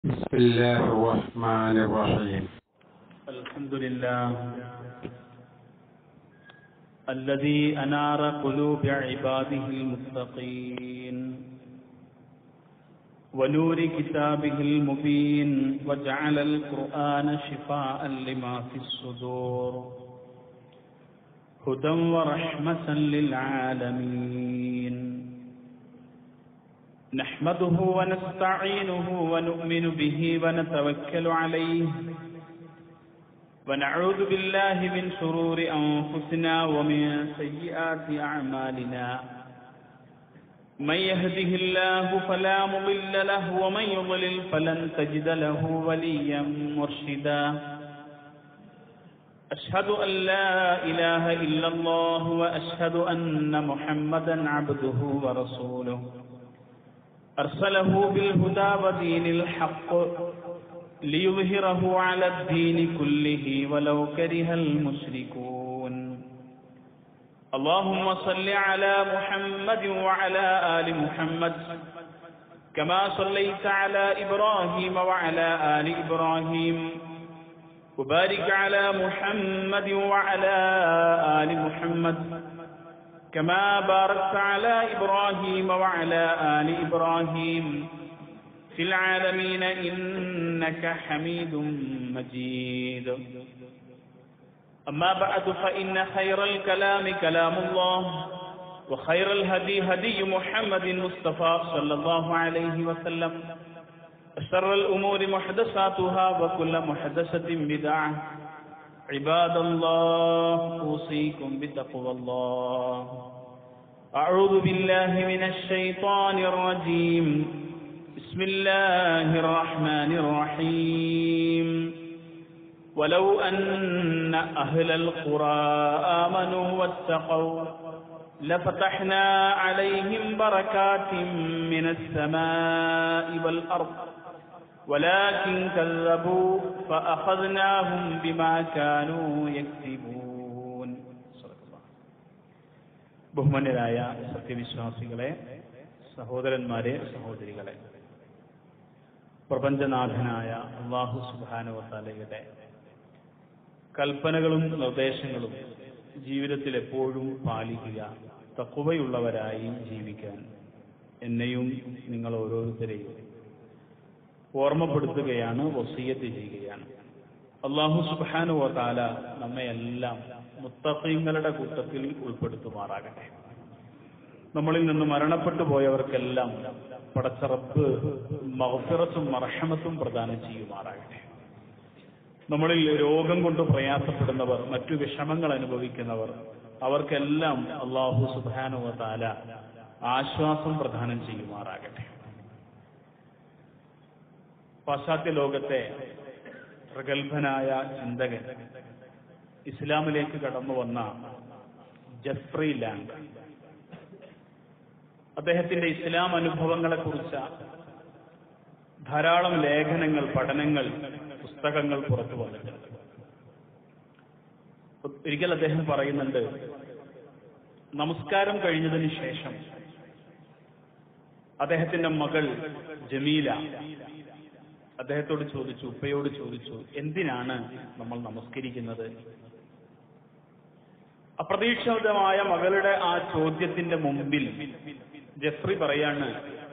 بسم الله الرحمن الرحيم الحمد لله الذي أنار قلوب عباده المتقين ونور كتابه المبين وجعل القرآن شفاء لما في الصدور هدى ورحمة للعالمين نحمده ونستعينه ونؤمن به ونتوكل عليه ونعوذ بالله من شرور أنفسنا ومن سيئات أعمالنا من يهده الله فلا مضل له ومن يضلل فلن تجد له وليا مرشدا أشهد أن لا إله إلا الله وأشهد أن محمدا عبده ورسوله أرسله بالهدى ودين الحق ليظهره على الدين كله ولو كره المشركون اللهم صل على محمد وعلى آل محمد كما صليت على إبراهيم وعلى آل إبراهيم وبارك على محمد وعلى آل محمد كما باركت على إبراهيم وعلى آل إبراهيم في العالمين إنك حميد مجيد أما بعد فإن خير الكلام كلام الله وخير الهدي هدي محمد مصطفى صلى الله عليه وسلم شر الأمور محدثاتها وكل محدثة بدعة عباد الله أوصيكم بتقوى الله أعوذ بالله من الشيطان الرجيم بسم الله الرحمن الرحيم ولو أن أهل القرى آمنوا واتقوا لفتحنا عليهم بركات من السماء والأرض ولكن كذبوا فأخذناهم بما كانوا يكسبون ബഹുമാന്യരായ സത്യവിശ്വാസികളെ സഹോദരന്മാരെ സഹോദരികളെ പ്രപഞ്ചനാഥനായ അള്ളാഹു സുബാനുവത്താലയുടെ കൽപ്പനകളും നിർദ്ദേശങ്ങളും ജീവിതത്തിൽ എപ്പോഴും പാലിക്കുക തക്കുവയുള്ളവരായി ജീവിക്കാൻ എന്നെയും നിങ്ങൾ ഓരോരുത്തരെയും ഓർമ്മപ്പെടുത്തുകയാണ് വസീയത്ത് ചെയ്യുകയാണ് അള്ളാഹു സുബാനുവ താല നമ്മയെല്ലാം മുത്തഫീങ്ങളുടെ കൂട്ടത്തിൽ ഉൾപ്പെടുത്തുമാറാകട്ടെ നമ്മളിൽ നിന്ന് മരണപ്പെട്ടു പോയവർക്കെല്ലാം പടച്ചറപ്പ് മഹഫിറത്തും മർഹമത്തും പ്രദാനം ചെയ്യുമാറാകട്ടെ നമ്മളിൽ രോഗം കൊണ്ട് പ്രയാസപ്പെടുന്നവർ മറ്റു വിഷമങ്ങൾ അനുഭവിക്കുന്നവർ അവർക്കെല്ലാം അള്ളാഹു സുബാനുവ താല ആശ്വാസം പ്രദാനം ചെയ്യുമാറാകട്ടെ പാശ്ചാത്യ ലോകത്തെ പ്രഗത്ഭനായ ചിന്തകൻ ഇസ്ലാമിലേക്ക് കടന്നു വന്ന ജഫ്രി ലാൻഡ് അദ്ദേഹത്തിന്റെ ഇസ്ലാം അനുഭവങ്ങളെ കുറിച്ച ധാരാളം ലേഖനങ്ങൾ പഠനങ്ങൾ പുസ്തകങ്ങൾ പുറത്തു വന്നിട്ടുണ്ട് ഒരിക്കൽ അദ്ദേഹം പറയുന്നുണ്ട് നമസ്കാരം കഴിഞ്ഞതിന് ശേഷം അദ്ദേഹത്തിന്റെ മകൾ ജമീല അദ്ദേഹത്തോട് ചോദിച്ചു ഉപ്പയോട് ചോദിച്ചു എന്തിനാണ് നമ്മൾ നമസ്കരിക്കുന്നത് അപ്രതീക്ഷിതമായ മകളുടെ ആ ചോദ്യത്തിന്റെ മുമ്പിൽ ജഫ്രി പറയാണ്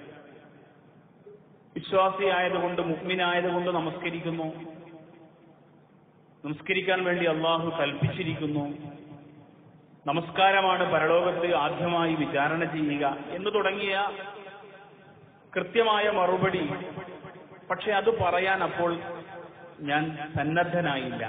വിശ്വാസിയായതുകൊണ്ട് മുഗ്മിനായതുകൊണ്ട് നമസ്കരിക്കുന്നു നമസ്കരിക്കാൻ വേണ്ടി അള്ളാഹു കൽപ്പിച്ചിരിക്കുന്നു നമസ്കാരമാണ് പരലോകത്ത് ആദ്യമായി വിചാരണ ചെയ്യുക എന്ന് തുടങ്ങിയ കൃത്യമായ മറുപടി പക്ഷെ അത് പറയാൻ അപ്പോൾ ഞാൻ സന്നദ്ധനായില്ല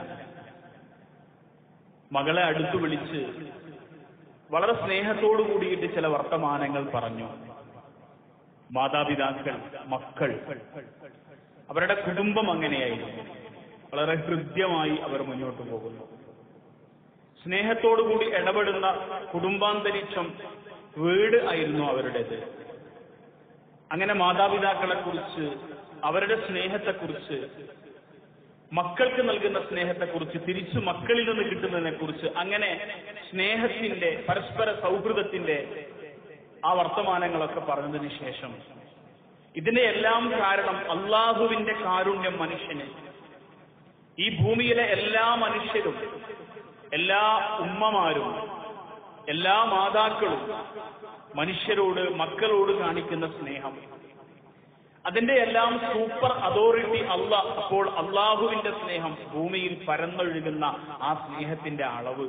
മകളെ അടുത്തു വിളിച്ച് വളരെ സ്നേഹത്തോടു കൂടിയിട്ട് ചില വർത്തമാനങ്ങൾ പറഞ്ഞു മാതാപിതാക്കൾ മക്കൾ അവരുടെ കുടുംബം അങ്ങനെയായിരുന്നു വളരെ ഹൃദ്യമായി അവർ മുന്നോട്ട് പോകുന്നു സ്നേഹത്തോടുകൂടി ഇടപെടുന്ന കുടുംബാന്തരീക്ഷം വീട് ആയിരുന്നു അവരുടേത് അങ്ങനെ മാതാപിതാക്കളെ കുറിച്ച് അവരുടെ സ്നേഹത്തെക്കുറിച്ച് മക്കൾക്ക് നൽകുന്ന സ്നേഹത്തെക്കുറിച്ച് തിരിച്ചു മക്കളിൽ നിന്ന് കിട്ടുന്നതിനെ കുറിച്ച് അങ്ങനെ സ്നേഹത്തിന്റെ പരസ്പര സൗഹൃദത്തിന്റെ ആ വർത്തമാനങ്ങളൊക്കെ പറഞ്ഞതിന് ശേഷം ഇതിന്റെ എല്ലാം കാരണം അള്ളാഹുവിന്റെ കാരുണ്യം മനുഷ്യന് ഈ ഭൂമിയിലെ എല്ലാ മനുഷ്യരും എല്ലാ ഉമ്മമാരും എല്ലാ മാതാക്കളും മനുഷ്യരോട് മക്കളോട് കാണിക്കുന്ന സ്നേഹം അതിന്റെ എല്ലാം സൂപ്പർ അതോറിറ്റി അല്ല അപ്പോൾ അള്ളാഹുവിന്റെ സ്നേഹം ഭൂമിയിൽ പരന്നൊഴുകുന്ന ആ സ്നേഹത്തിന്റെ അളവ്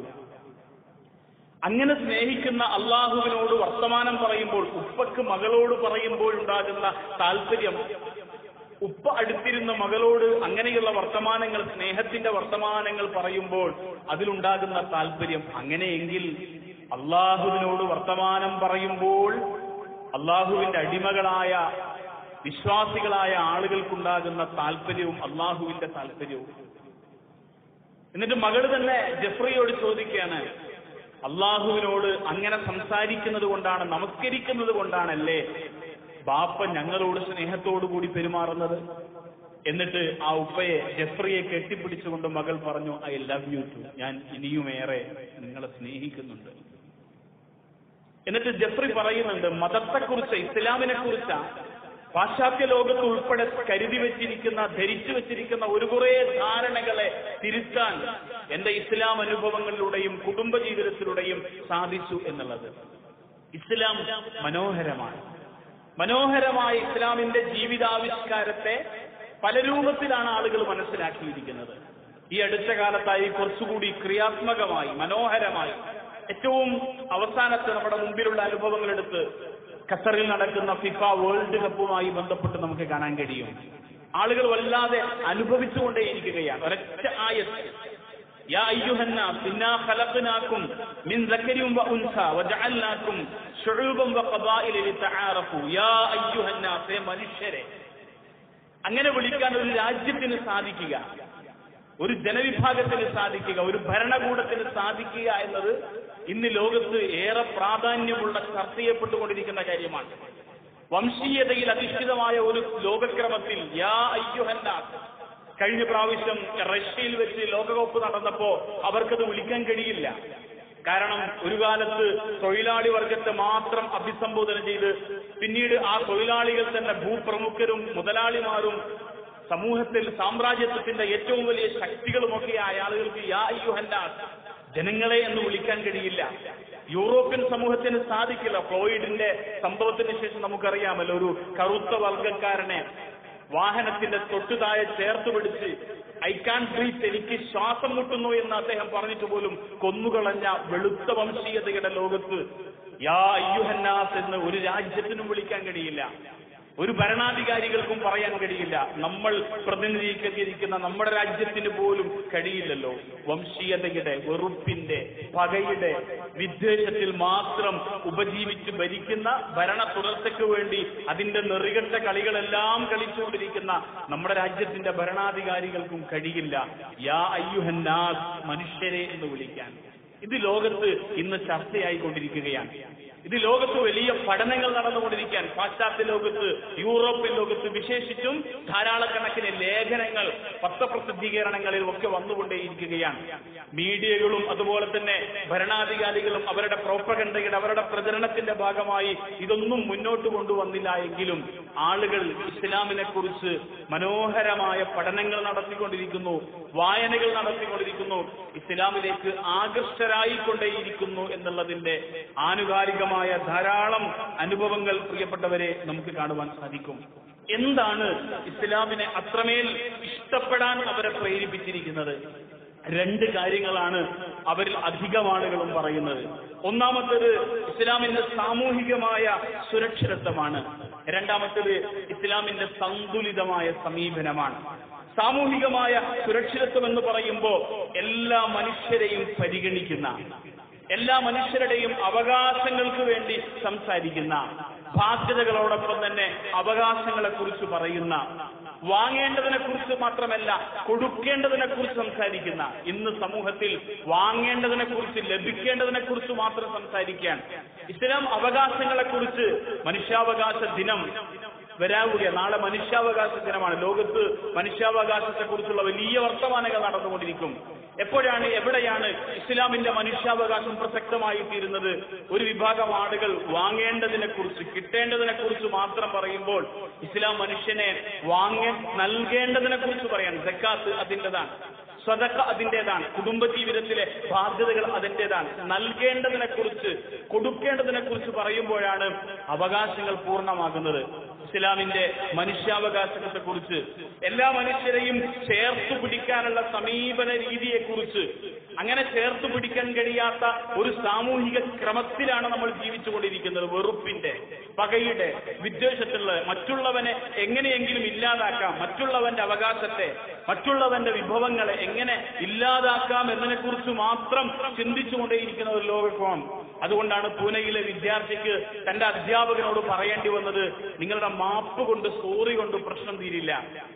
അങ്ങനെ സ്നേഹിക്കുന്ന അള്ളാഹുവിനോട് വർത്തമാനം പറയുമ്പോൾ ഉപ്പക്ക് മകളോട് പറയുമ്പോൾ ഉണ്ടാകുന്ന താല്പര്യം ഉപ്പ അടുത്തിരുന്ന മകളോട് അങ്ങനെയുള്ള വർത്തമാനങ്ങൾ സ്നേഹത്തിന്റെ വർത്തമാനങ്ങൾ പറയുമ്പോൾ അതിലുണ്ടാകുന്ന താല്പര്യം അങ്ങനെയെങ്കിൽ അള്ളാഹുവിനോട് വർത്തമാനം പറയുമ്പോൾ അള്ളാഹുവിന്റെ അടിമകളായ വിശ്വാസികളായ ആളുകൾക്കുണ്ടാകുന്ന താല്പര്യവും അള്ളാഹുവിന്റെ താല്പര്യവും എന്നിട്ട് മകള് തന്നെ ജഫ്രിയോട് ചോദിക്കുകയാണ് അള്ളാഹുവിനോട് അങ്ങനെ സംസാരിക്കുന്നത് കൊണ്ടാണ് നമസ്കരിക്കുന്നത് കൊണ്ടാണല്ലേ ബാപ്പ ഞങ്ങളോട് സ്നേഹത്തോടു കൂടി പെരുമാറുന്നത് എന്നിട്ട് ആ ഉപ്പയെ ജഫ്രിയെ കെട്ടിപ്പിടിച്ചുകൊണ്ട് മകൾ പറഞ്ഞു ഐ ലവ് യു ടു ഞാൻ ഇനിയുമേറെ നിങ്ങളെ സ്നേഹിക്കുന്നുണ്ട് എന്നിട്ട് ജഫ്രി പറയുന്നുണ്ട് മതത്തെക്കുറിച്ച് ഇസ്ലാമിനെ കുറിച്ച് പാശ്ചാത്യ ലോകത്ത് ഉൾപ്പെടെ കരുതി വെച്ചിരിക്കുന്ന ധരിച്ചു വെച്ചിരിക്കുന്ന ഒരു കുറേ ധാരണകളെ തിരുത്താൻ എന്റെ ഇസ്ലാം അനുഭവങ്ങളിലൂടെയും കുടുംബജീവിതത്തിലൂടെയും സാധിച്ചു എന്നുള്ളത് ഇസ്ലാം മനോഹരമാണ് മനോഹരമായ ഇസ്ലാമിന്റെ ജീവിതാവിഷ്കാരത്തെ പല രൂപത്തിലാണ് ആളുകൾ മനസ്സിലാക്കിയിരിക്കുന്നത് ഈ അടുത്ത കാലത്തായി കുറച്ചുകൂടി ക്രിയാത്മകമായി മനോഹരമായി ഏറ്റവും അവസാനത്തെ നമ്മുടെ മുമ്പിലുള്ള അനുഭവങ്ങൾ എടുത്ത് ഖത്തറിൽ നടക്കുന്ന ഫിഫ വേൾഡ് കപ്പുമായി ബന്ധപ്പെട്ട് നമുക്ക് കാണാൻ കഴിയും ആളുകൾ വല്ലാതെ അനുഭവിച്ചുകൊണ്ടേയിരിക്കുകയാണ് ഒരൊറ്റ ആയത്ത് يا أيها الناس إنا خلقناكم من ذكر وأنثى وجعلناكم شعوبا وقبائل لتعارفوا يا أيها الناس മനുഷ്യരെ അങ്ങനെ വിളിക്കാൻ ഒരു രാജ്യത്തിന് സാധിക്കുക ഒരു ജനവിഭാഗത്തിന് സാധിക്കുക ഒരു ഭരണകൂടത്തിന് സാധിക്കുക എന്നത് ഇന്ന് ലോകത്ത് ഏറെ പ്രാധാന്യമുള്ള ചർച്ച ചെയ്യപ്പെട്ടുകൊണ്ടിരിക്കുന്ന കാര്യമാണ് വംശീയതയിൽ അധിഷ്ഠിതമായ ഒരു ലോകക്രമത്തിൽ യാ അയ്യുഹന്നാസ് കഴിഞ്ഞ പ്രാവശ്യം റഷ്യയിൽ വെച്ച് ലോകകപ്പ് നടന്നപ്പോ അവർക്കത് വിളിക്കാൻ കഴിയില്ല കാരണം ഒരു കാലത്ത് തൊഴിലാളി വർഗത്തെ മാത്രം അഭിസംബോധന ചെയ്ത് പിന്നീട് ആ തൊഴിലാളികൾ തന്നെ ഭൂപ്രമുഖരും മുതലാളിമാരും സമൂഹത്തിൽ സാമ്രാജ്യത്വത്തിന്റെ ഏറ്റവും വലിയ ശക്തികളുമൊക്കെയായ ആളുകൾക്ക് യാ അയ്യുഹന്നാസ് ജനങ്ങളെ എന്ന് വിളിക്കാൻ കഴിയില്ല യൂറോപ്യൻ സമൂഹത്തിന് സാധിക്കില്ല ഫ്ലോയിഡിന്റെ സംഭവത്തിന് ശേഷം നമുക്കറിയാമല്ലോ ഒരു കറുത്ത വർഗക്കാരനെ വാഹനത്തിന്റെ തൊട്ടുതാഴെ ചേർത്ത് പിടിച്ച് ഐ കാൻ ബ്രീത്ത് എനിക്ക് ശ്വാസം മുട്ടുന്നു എന്ന് അദ്ദേഹം പറഞ്ഞിട്ട് പോലും കൊന്നുകളഞ്ഞ വെളുത്ത വംശീയതയുടെ ലോകത്ത് യാ അയ്യുഹന്നാസ് എന്ന് ഒരു രാജ്യത്തിനും വിളിക്കാൻ കഴിയില്ല ഒരു ഭരണാധികാരികൾക്കും പറയാൻ കഴിയില്ല നമ്മൾ പ്രതിനിധീകരിക്കുന്ന നമ്മുടെ രാജ്യത്തിന് പോലും കഴിയില്ലല്ലോ വംശീയതയുടെ വെറുപ്പിന്റെ പകയുടെ വിദ്വേഷത്തിൽ മാത്രം ഉപജീവിച്ച് ഭരിക്കുന്ന ഭരണ തുടർച്ചയ്ക്ക് വേണ്ടി അതിന്റെ നെറികെട്ട കളികളെല്ലാം കളിച്ചുകൊണ്ടിരിക്കുന്ന നമ്മുടെ രാജ്യത്തിന്റെ ഭരണാധികാരികൾക്കും കഴിയില്ല യാ അയ്യുഹന്നാസ് മനുഷ്യരെ എന്ന് വിളിക്കാൻ ഇത് ലോകത്ത് ഇന്ന് ചർച്ചയായിക്കൊണ്ടിരിക്കുകയാണ് ഇത് ലോകത്ത് വലിയ പഠനങ്ങൾ നടന്നുകൊണ്ടിരിക്കാൻ പാശ്ചാത്യ ലോകത്ത് യൂറോപ്യൻ ലോകത്ത് വിശേഷിച്ചും ധാരാളക്കണക്കിന് ലേഖനങ്ങൾ പത്രപ്രസിദ്ധീകരണങ്ങളിൽ ഒക്കെ വന്നുകൊണ്ടേയിരിക്കുകയാണ് മീഡിയകളും അതുപോലെ തന്നെ ഭരണാധികാരികളും അവരുടെ പ്രോപ്പഗണ്ടയുടെ അവരുടെ പ്രചരണത്തിന്റെ ഭാഗമായി ഇതൊന്നും മുന്നോട്ട് കൊണ്ടുവന്നില്ല എങ്കിലും ആളുകൾ ഇസ്ലാമിനെ കുറിച്ച് മനോഹരമായ പഠനങ്ങൾ നടത്തിക്കൊണ്ടിരിക്കുന്നു വായനകൾ നടത്തിക്കൊണ്ടിരിക്കുന്നു ഇസ്ലാമിലേക്ക് ആകർഷരായിക്കൊണ്ടേയിരിക്കുന്നു എന്നുള്ളതിന്റെ ആനുകാലികമായ ധാരാളം അനുഭവങ്ങൾ പ്രിയപ്പെട്ടവരെ നമുക്ക് കാണുവാൻ സാധിക്കും എന്താണ് ഇസ്ലാമിനെ അത്രമേൽ ഇഷ്ടപ്പെടാൻ അവരെ പ്രേരിപ്പിച്ചിരിക്കുന്നത് രണ്ട് കാര്യങ്ങളാണ് അവരിൽ അധികം ആളുകളും പറയുന്നത് ഒന്നാമത്തേത് ഇസ്ലാമിന്റെ സാമൂഹികമായ സുരക്ഷിതത്വമാണ് രണ്ടാമത്തേത് ഇസ്ലാമിന്റെ സന്തുലിതമായ സമീപനമാണ് സാമൂഹികമായ സുരക്ഷിതത്വം എന്ന് പറയുമ്പോൾ എല്ലാ മനുഷ്യരെയും പരിഗണിക്കുന്ന എല്ലാ മനുഷ്യരുടെയും അവകാശങ്ങൾക്ക് വേണ്ടി സംസാരിക്കുന്ന ബാധ്യതകളോടൊപ്പം തന്നെ അവകാശങ്ങളെ കുറിച്ച് പറയുന്ന വാങ്ങേണ്ടതിനെ കുറിച്ച് മാത്രമല്ല കൊടുക്കേണ്ടതിനെ കുറിച്ച് സംസാരിക്കുന്ന ഇന്ന് സമൂഹത്തിൽ വാങ്ങേണ്ടതിനെ കുറിച്ച് ലഭിക്കേണ്ടതിനെ കുറിച്ച് മാത്രം സംസാരിക്കാൻ ഇസ്ലാം അവകാശങ്ങളെ കുറിച്ച് മനുഷ്യാവകാശ ദിനം വരാവുക നാളെ മനുഷ്യാവകാശ ദിനമാണ് ലോകത്ത് മനുഷ്യാവകാശത്തെ കുറിച്ചുള്ള വലിയ വർത്തമാനങ്ങൾ നടന്നുകൊണ്ടിരിക്കും എപ്പോഴാണ് എവിടെയാണ് ഇസ്ലാമിന്റെ മനുഷ്യാവകാശം പ്രസക്തമായി തീരുന്നത് ഒരു വിഭാഗം ആളുകൾ വാങ്ങേണ്ടതിനെ കുറിച്ച് കിട്ടേണ്ടതിനെ കുറിച്ച് മാത്രം പറയുമ്പോൾ ഇസ്ലാം മനുഷ്യനെ വാങ്ങ നൽകേണ്ടതിനെ കുറിച്ച് പറയാണ് സക്കാത്ത് അതിൻ്റെതാണ് സ്വതക്ക അതിൻ്റെതാണ് കുടുംബജീവിതത്തിലെ ബാധ്യതകൾ അതിൻ്റെതാണ് നൽകേണ്ടതിനെ കുറിച്ച് കൊടുക്കേണ്ടതിനെ കുറിച്ച് പറയുമ്പോഴാണ് അവകാശങ്ങൾ പൂർണ്ണമാകുന്നത് ഇസ്ലാമിന്റെ മനുഷ്യാവകാശത്തെ കുറിച്ച് എല്ലാ മനുഷ്യരെയും ചേർത്തു പിടിക്കാനുള്ള സമീപന രീതിയെക്കുറിച്ച് അങ്ങനെ ചേർത്തു പിടിക്കാൻ കഴിയാത്ത ഒരു സാമൂഹിക ക്രമത്തിലാണ് നമ്മൾ ജീവിച്ചുകൊണ്ടിരിക്കുന്നത് വെറുപ്പിന്റെ പകയുടെ വിദ്വേഷത്തിലുള്ള മറ്റുള്ളവനെ എങ്ങനെയെങ്കിലും ഇല്ലാതാക്കാം മറ്റുള്ളവന്റെ അവകാശത്തെ മറ്റുള്ളവന്റെ വിഭവങ്ങളെ എങ്ങനെ ഇല്ലാതാക്കാം എന്നതിനെ കുറിച്ച് മാത്രം ചിന്തിച്ചുകൊണ്ടേയിരിക്കുന്ന ഒരു ലോകക്രമം അതുകൊണ്ടാണ് പൂനെയിലെ വിദ്യാർത്ഥിക്ക് തന്റെ അധ്യാപകനോട് പറയേണ്ടി വന്നത് നിങ്ങളുടെ മാപ്പ് കൊണ്ട് സോറി കൊണ്ട് പ്രശ്നം തീരില്ല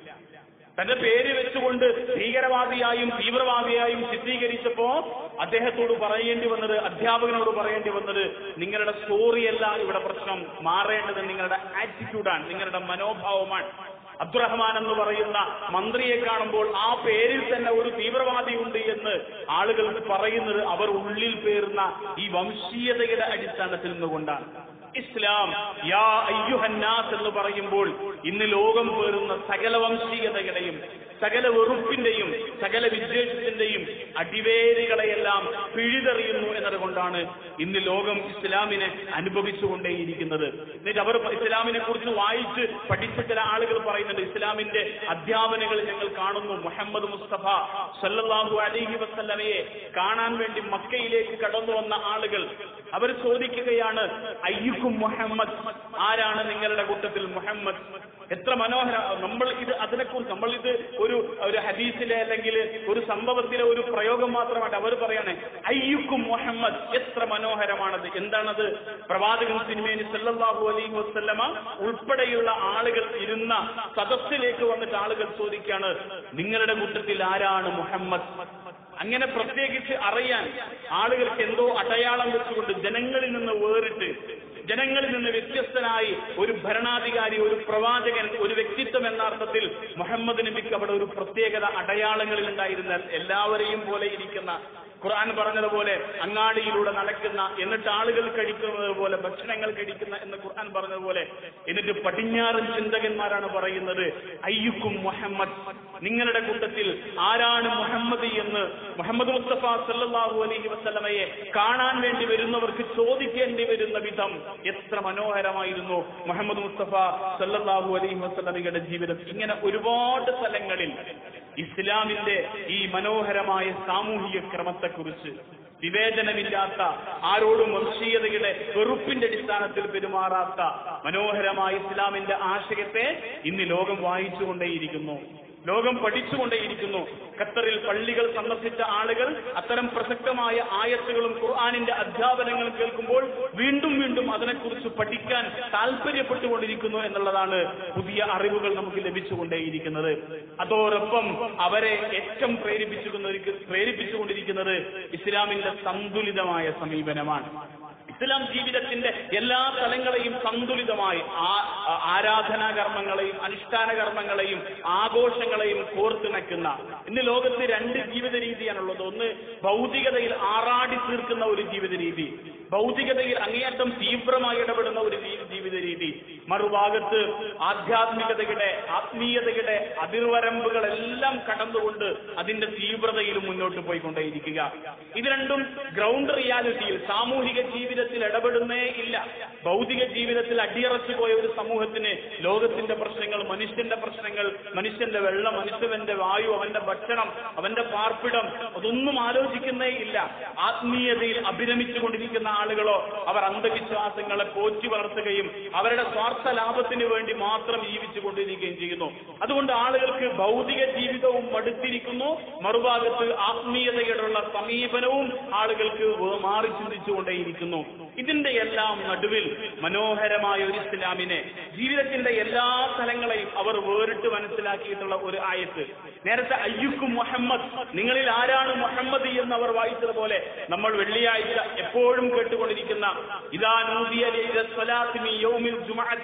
തന്റെ പേര് വെച്ചുകൊണ്ട് ഭീകരവാദിയായും തീവ്രവാദിയായും ചിത്രീകരിച്ചപ്പോ അദ്ദേഹത്തോട് പറയേണ്ടി വന്നത് അധ്യാപകനോട് പറയേണ്ടി വന്നത് നിങ്ങളുടെ സ്റ്റോറിയല്ല ഇവിടെ പ്രശ്നം മാറേണ്ടത് നിങ്ങളുടെ ആറ്റിറ്റ്യൂഡാണ് നിങ്ങളുടെ മനോഭാവമാണ് അബ്ദുറഹ്മാൻ എന്ന് പറയുന്ന മന്ത്രിയെ കാണുമ്പോൾ ആ പേരിൽ തന്നെ ഒരു തീവ്രവാദി ഉണ്ട് എന്ന് ആളുകൾ പറയുന്നത് അവർ ഉള്ളിൽ പേറുന്ന ഈ വംശീയതയുടെ അടിസ്ഥാനത്തിൽ നിന്നുകൊണ്ടാണ് ഇസ്ലാം യാ അയ്യുഹന്നാസ് എന്ന് പറയുമ്പോൾ ഇന്ന് ലോകം പേറുന്ന സകല വംശീയതയുടെയും സകല വെറുപ്പിന്റെയും സകല വിദ്വേഷത്തിന്റെയും അടിവേരുകളെയെല്ലാം പിഴുതെറിയുന്നു എന്നതുകൊണ്ടാണ് ഇന്ന് ലോകം ഇസ്ലാമിനെ അനുഭവിച്ചുകൊണ്ടേയിരിക്കുന്നത് എന്നിട്ട് അവർ ഇസ്ലാമിനെ കുറിച്ച് വായിച്ച് പഠിച്ച ചില ആളുകൾ പറയുന്നുണ്ട് ഇസ്ലാമിന്റെ അധ്യാപനങ്ങൾ ഞങ്ങൾ കാണുന്നു മുഹമ്മദ് മുസ്തഫ സല്ലല്ലാഹു അലൈഹി വസല്ലമയെ കാണാൻ വേണ്ടി മക്കയിലേക്ക് കടന്നു വന്ന ആളുകൾ അവർ ചോദിക്കുകയാണ് അയ്യുക്കും മുഹമ്മദ് ആരാണ് നിങ്ങളുടെ കൂട്ടത്തിൽ മുഹമ്മദ് എത്ര മനോഹര നമ്മൾ ഇത് അതിനെക്കുറിച്ച് നമ്മൾ ഇത് ഒരു ഒരു ഹദീസിലെ അല്ലെങ്കിൽ ഒരു സംഭവത്തിലെ ഒരു പ്രയോഗം മാത്രമായിട്ട് അവർ പറയാണ് അയ്യുക്കും മുഹമ്മദ് എത്ര മനോഹരമാണത് എന്താണത് പ്രവാചകൻ സിനിമേനി സല്ലല്ലാഹു അലൈഹി വസല്ലമ ഉൾപ്പെടെയുള്ള ആളുകൾ ഇരുന്ന സദസ്സിലേക്ക് വന്നിട്ട് ആളുകൾ ചോദിക്കാണ് നിങ്ങളുടെ കൂട്ടത്തിൽ ആരാണ് മുഹമ്മദ് അങ്ങനെ പ്രത്യേകിച്ച് അറിയാൻ ആളുകൾക്ക് എന്തോ അടയാളം വെച്ചുകൊണ്ട് ജനങ്ങളിൽ നിന്ന് വേറിട്ട് ജനങ്ങളിൽ നിന്ന് വ്യത്യസ്തനായി ഒരു ഭരണാധികാരി ഒരു പ്രവാചകൻ ഒരു വ്യക്തിത്വം എന്ന അർത്ഥത്തിൽ മുഹമ്മദ് നബിക്ക് അവിടെ ഒരു പ്രത്യേകത അടയാളങ്ങളിൽ ഉണ്ടായിരുന്ന എല്ലാവരെയും പോലെ ഇരിക്കുന്ന ഖുർആൻ പറഞ്ഞതുപോലെ അങ്ങാടിയിലൂടെ നടക്കുന്ന എന്നിട്ട് ആളുകൾ കഴിക്കുന്നത് പോലെ ഭക്ഷണങ്ങൾ കഴിക്കുന്ന എന്ന് ഖുർആൻ പറഞ്ഞതുപോലെ എന്നിട്ട് പടിഞ്ഞാറൻ ചിന്തകന്മാരാണ് പറയുന്നത് അയ്യുക്കും മുഹമ്മദ് നിങ്ങളുടെ കൂട്ടത്തിൽ ആരാണ് മുഹമ്മദ് എന്ന് മുഹമ്മദ് മുസ്തഫ സല്ലല്ലാഹു അലൈഹി വസല്ലമയെ കാണാൻ വേണ്ടി വരുന്നവർക്ക് ചോദിക്കേണ്ടി വരുന്ന വിധം എത്ര മനോഹരമായിരുന്നു മുഹമ്മദ് മുസ്തഫ സല്ലല്ലാഹു അലൈഹി വസല്ലമയുടെ ജീവിതം ഇങ്ങനെ ഒരുപാട് സ്ഥലങ്ങളിൽ ഇസ്ലാമിന്റെ ഈ മനോഹരമായ സാമൂഹിക ക്രമത്തെക്കുറിച്ച് വിവേചനമില്ലാത്ത ആരോടും വംശീയതയുടെ വെറുപ്പിന്റെ അടിസ്ഥാനത്തിൽ പെരുമാറാത്ത മനോഹരമായ ഇസ്ലാമിന്റെ ആശയത്തെ ഇന്ന് ലോകം വായിച്ചുകൊണ്ടേയിരിക്കുന്നു ലോകം പഠിച്ചുകൊണ്ടേയിരിക്കുന്നു ഖത്തറിൽ പള്ളികൾ സന്ദർശിച്ച ആളുകൾ അത്തരം പ്രസക്തമായ ആയത്തുകളും ഖുർആാനിന്റെ അധ്യാപനങ്ങളും കേൾക്കുമ്പോൾ വീണ്ടും വീണ്ടും അതിനെക്കുറിച്ച് പഠിക്കാൻ താല്പര്യപ്പെട്ടുകൊണ്ടിരിക്കുന്നു എന്നുള്ളതാണ് പുതിയ അറിവുകൾ നമുക്ക് ലഭിച്ചുകൊണ്ടേയിരിക്കുന്നത് അതോടൊപ്പം അവരെ ഏറ്റവും പ്രേരിപ്പിച്ചുകൊണ്ടിരിക്കുന്ന പ്രേരിപ്പിച്ചുകൊണ്ടിരിക്കുന്നത് ഇസ്ലാമിന്റെ സന്തുലിതമായ സമീപനമാണ് ഇസ്ലാം ജീവിതത്തിന്റെ എല്ലാ തലങ്ങളെയും സന്തുലിതമായി ആ- ആ- ആരാധനാ കർമ്മങ്ങളെയും അനുഷ്ഠാന കർമ്മങ്ങളെയും ആഘോഷങ്ങളെയും കോർത്തിണക്കുന്ന ഇന്ന് ലോകത്ത് രണ്ട് ജീവിത രീതിയാണുള്ളത് ഒന്ന് ഭൗതികതയിൽ ആറാടി തീർക്കുന്ന ഒരു ജീവിത രീതി ഭൗതികതയിൽ അങ്ങേയറ്റം തീവ്രമായി ഇടപെടുന്ന ഒരു രീ- ജീവിത രീതി മറുഭാഗത്ത് ആധ്യാത്മികതയുടെ ആത്മീയതയുടെ അതിർവരമ്പുകളെല്ലാം കടന്നുകൊണ്ട് അതിന്റെ തീവ്രതയിൽ മുന്നോട്ട് പോയിക്കൊണ്ടേയിരിക്കുക ഇത് രണ്ടും ഗ്രൗണ്ട് റിയാലിറ്റിയിൽ സാമൂഹിക ജീവിതത്തിൽ ഇടപെടുന്നേ ഇല്ല ഭൗതിക ജീവിതത്തിൽ അടിയറച്ചു പോയ ഒരു സമൂഹത്തിന് ലോകത്തിന്റെ പ്രശ്നങ്ങൾ മനുഷ്യന്റെ പ്രശ്നങ്ങൾ മനുഷ്യന്റെ വെള്ളം മനുഷ്യന്റെ വായു അവന്റെ ഭക്ഷണം അവന്റെ പാർപ്പിടം അതൊന്നും ആലോചിക്കുന്നേ ഇല്ല ആത്മീയതയിൽ അഭിരമിച്ചു കൊണ്ടിരിക്കുന്ന ആളുകളോ അവർ അന്ധവിശ്വാസങ്ങളെ പോറ്റി വളർത്തുകയും അവരുടെ സ്വാർത്ഥ ലാഭത്തിന് വേണ്ടി മാത്രം ജീവിച്ചു കൊണ്ടിരിക്കുകയും ചെയ്യുന്നു അതുകൊണ്ട് ആളുകൾക്ക് ഭൗതിക ജീവിതവും മടുത്തിരിക്കുന്നു മറുഭാഗത്ത് ആത്മീയതയോടുള്ള സമീപനവും ആളുകൾക്ക് വേ- മാറി ചിന്തിച്ചുകൊണ്ടേയിരിക്കുന്നു ഇതിന്റെ എല്ലാം നടുവിൽ മനോഹരമായ ഒരു ഇസ്ലാമിനെ ജീവിതത്തിന്റെ എല്ലാ തലങ്ങളെയും അവർ വേറിട്ട് മനസ്സിലാക്കിയിട്ടുള്ള ഒരു ആയത്ത് നേരത്തെ അയ്യുക്കും മുഹമ്മദ് നിങ്ങളിൽ ആരാണ് മുഹമ്മദ് എന്ന് അവർ വായിച്ചതുപോലെ നമ്മൾ വെള്ളിയാഴ്ച എപ്പോഴും കേട്ടുകൊണ്ടിരിക്കുന്ന ഇതാ നൂദിയ ലിസ്വലാത്തി മിൻ യൗമിൽ ജുമഅത്തി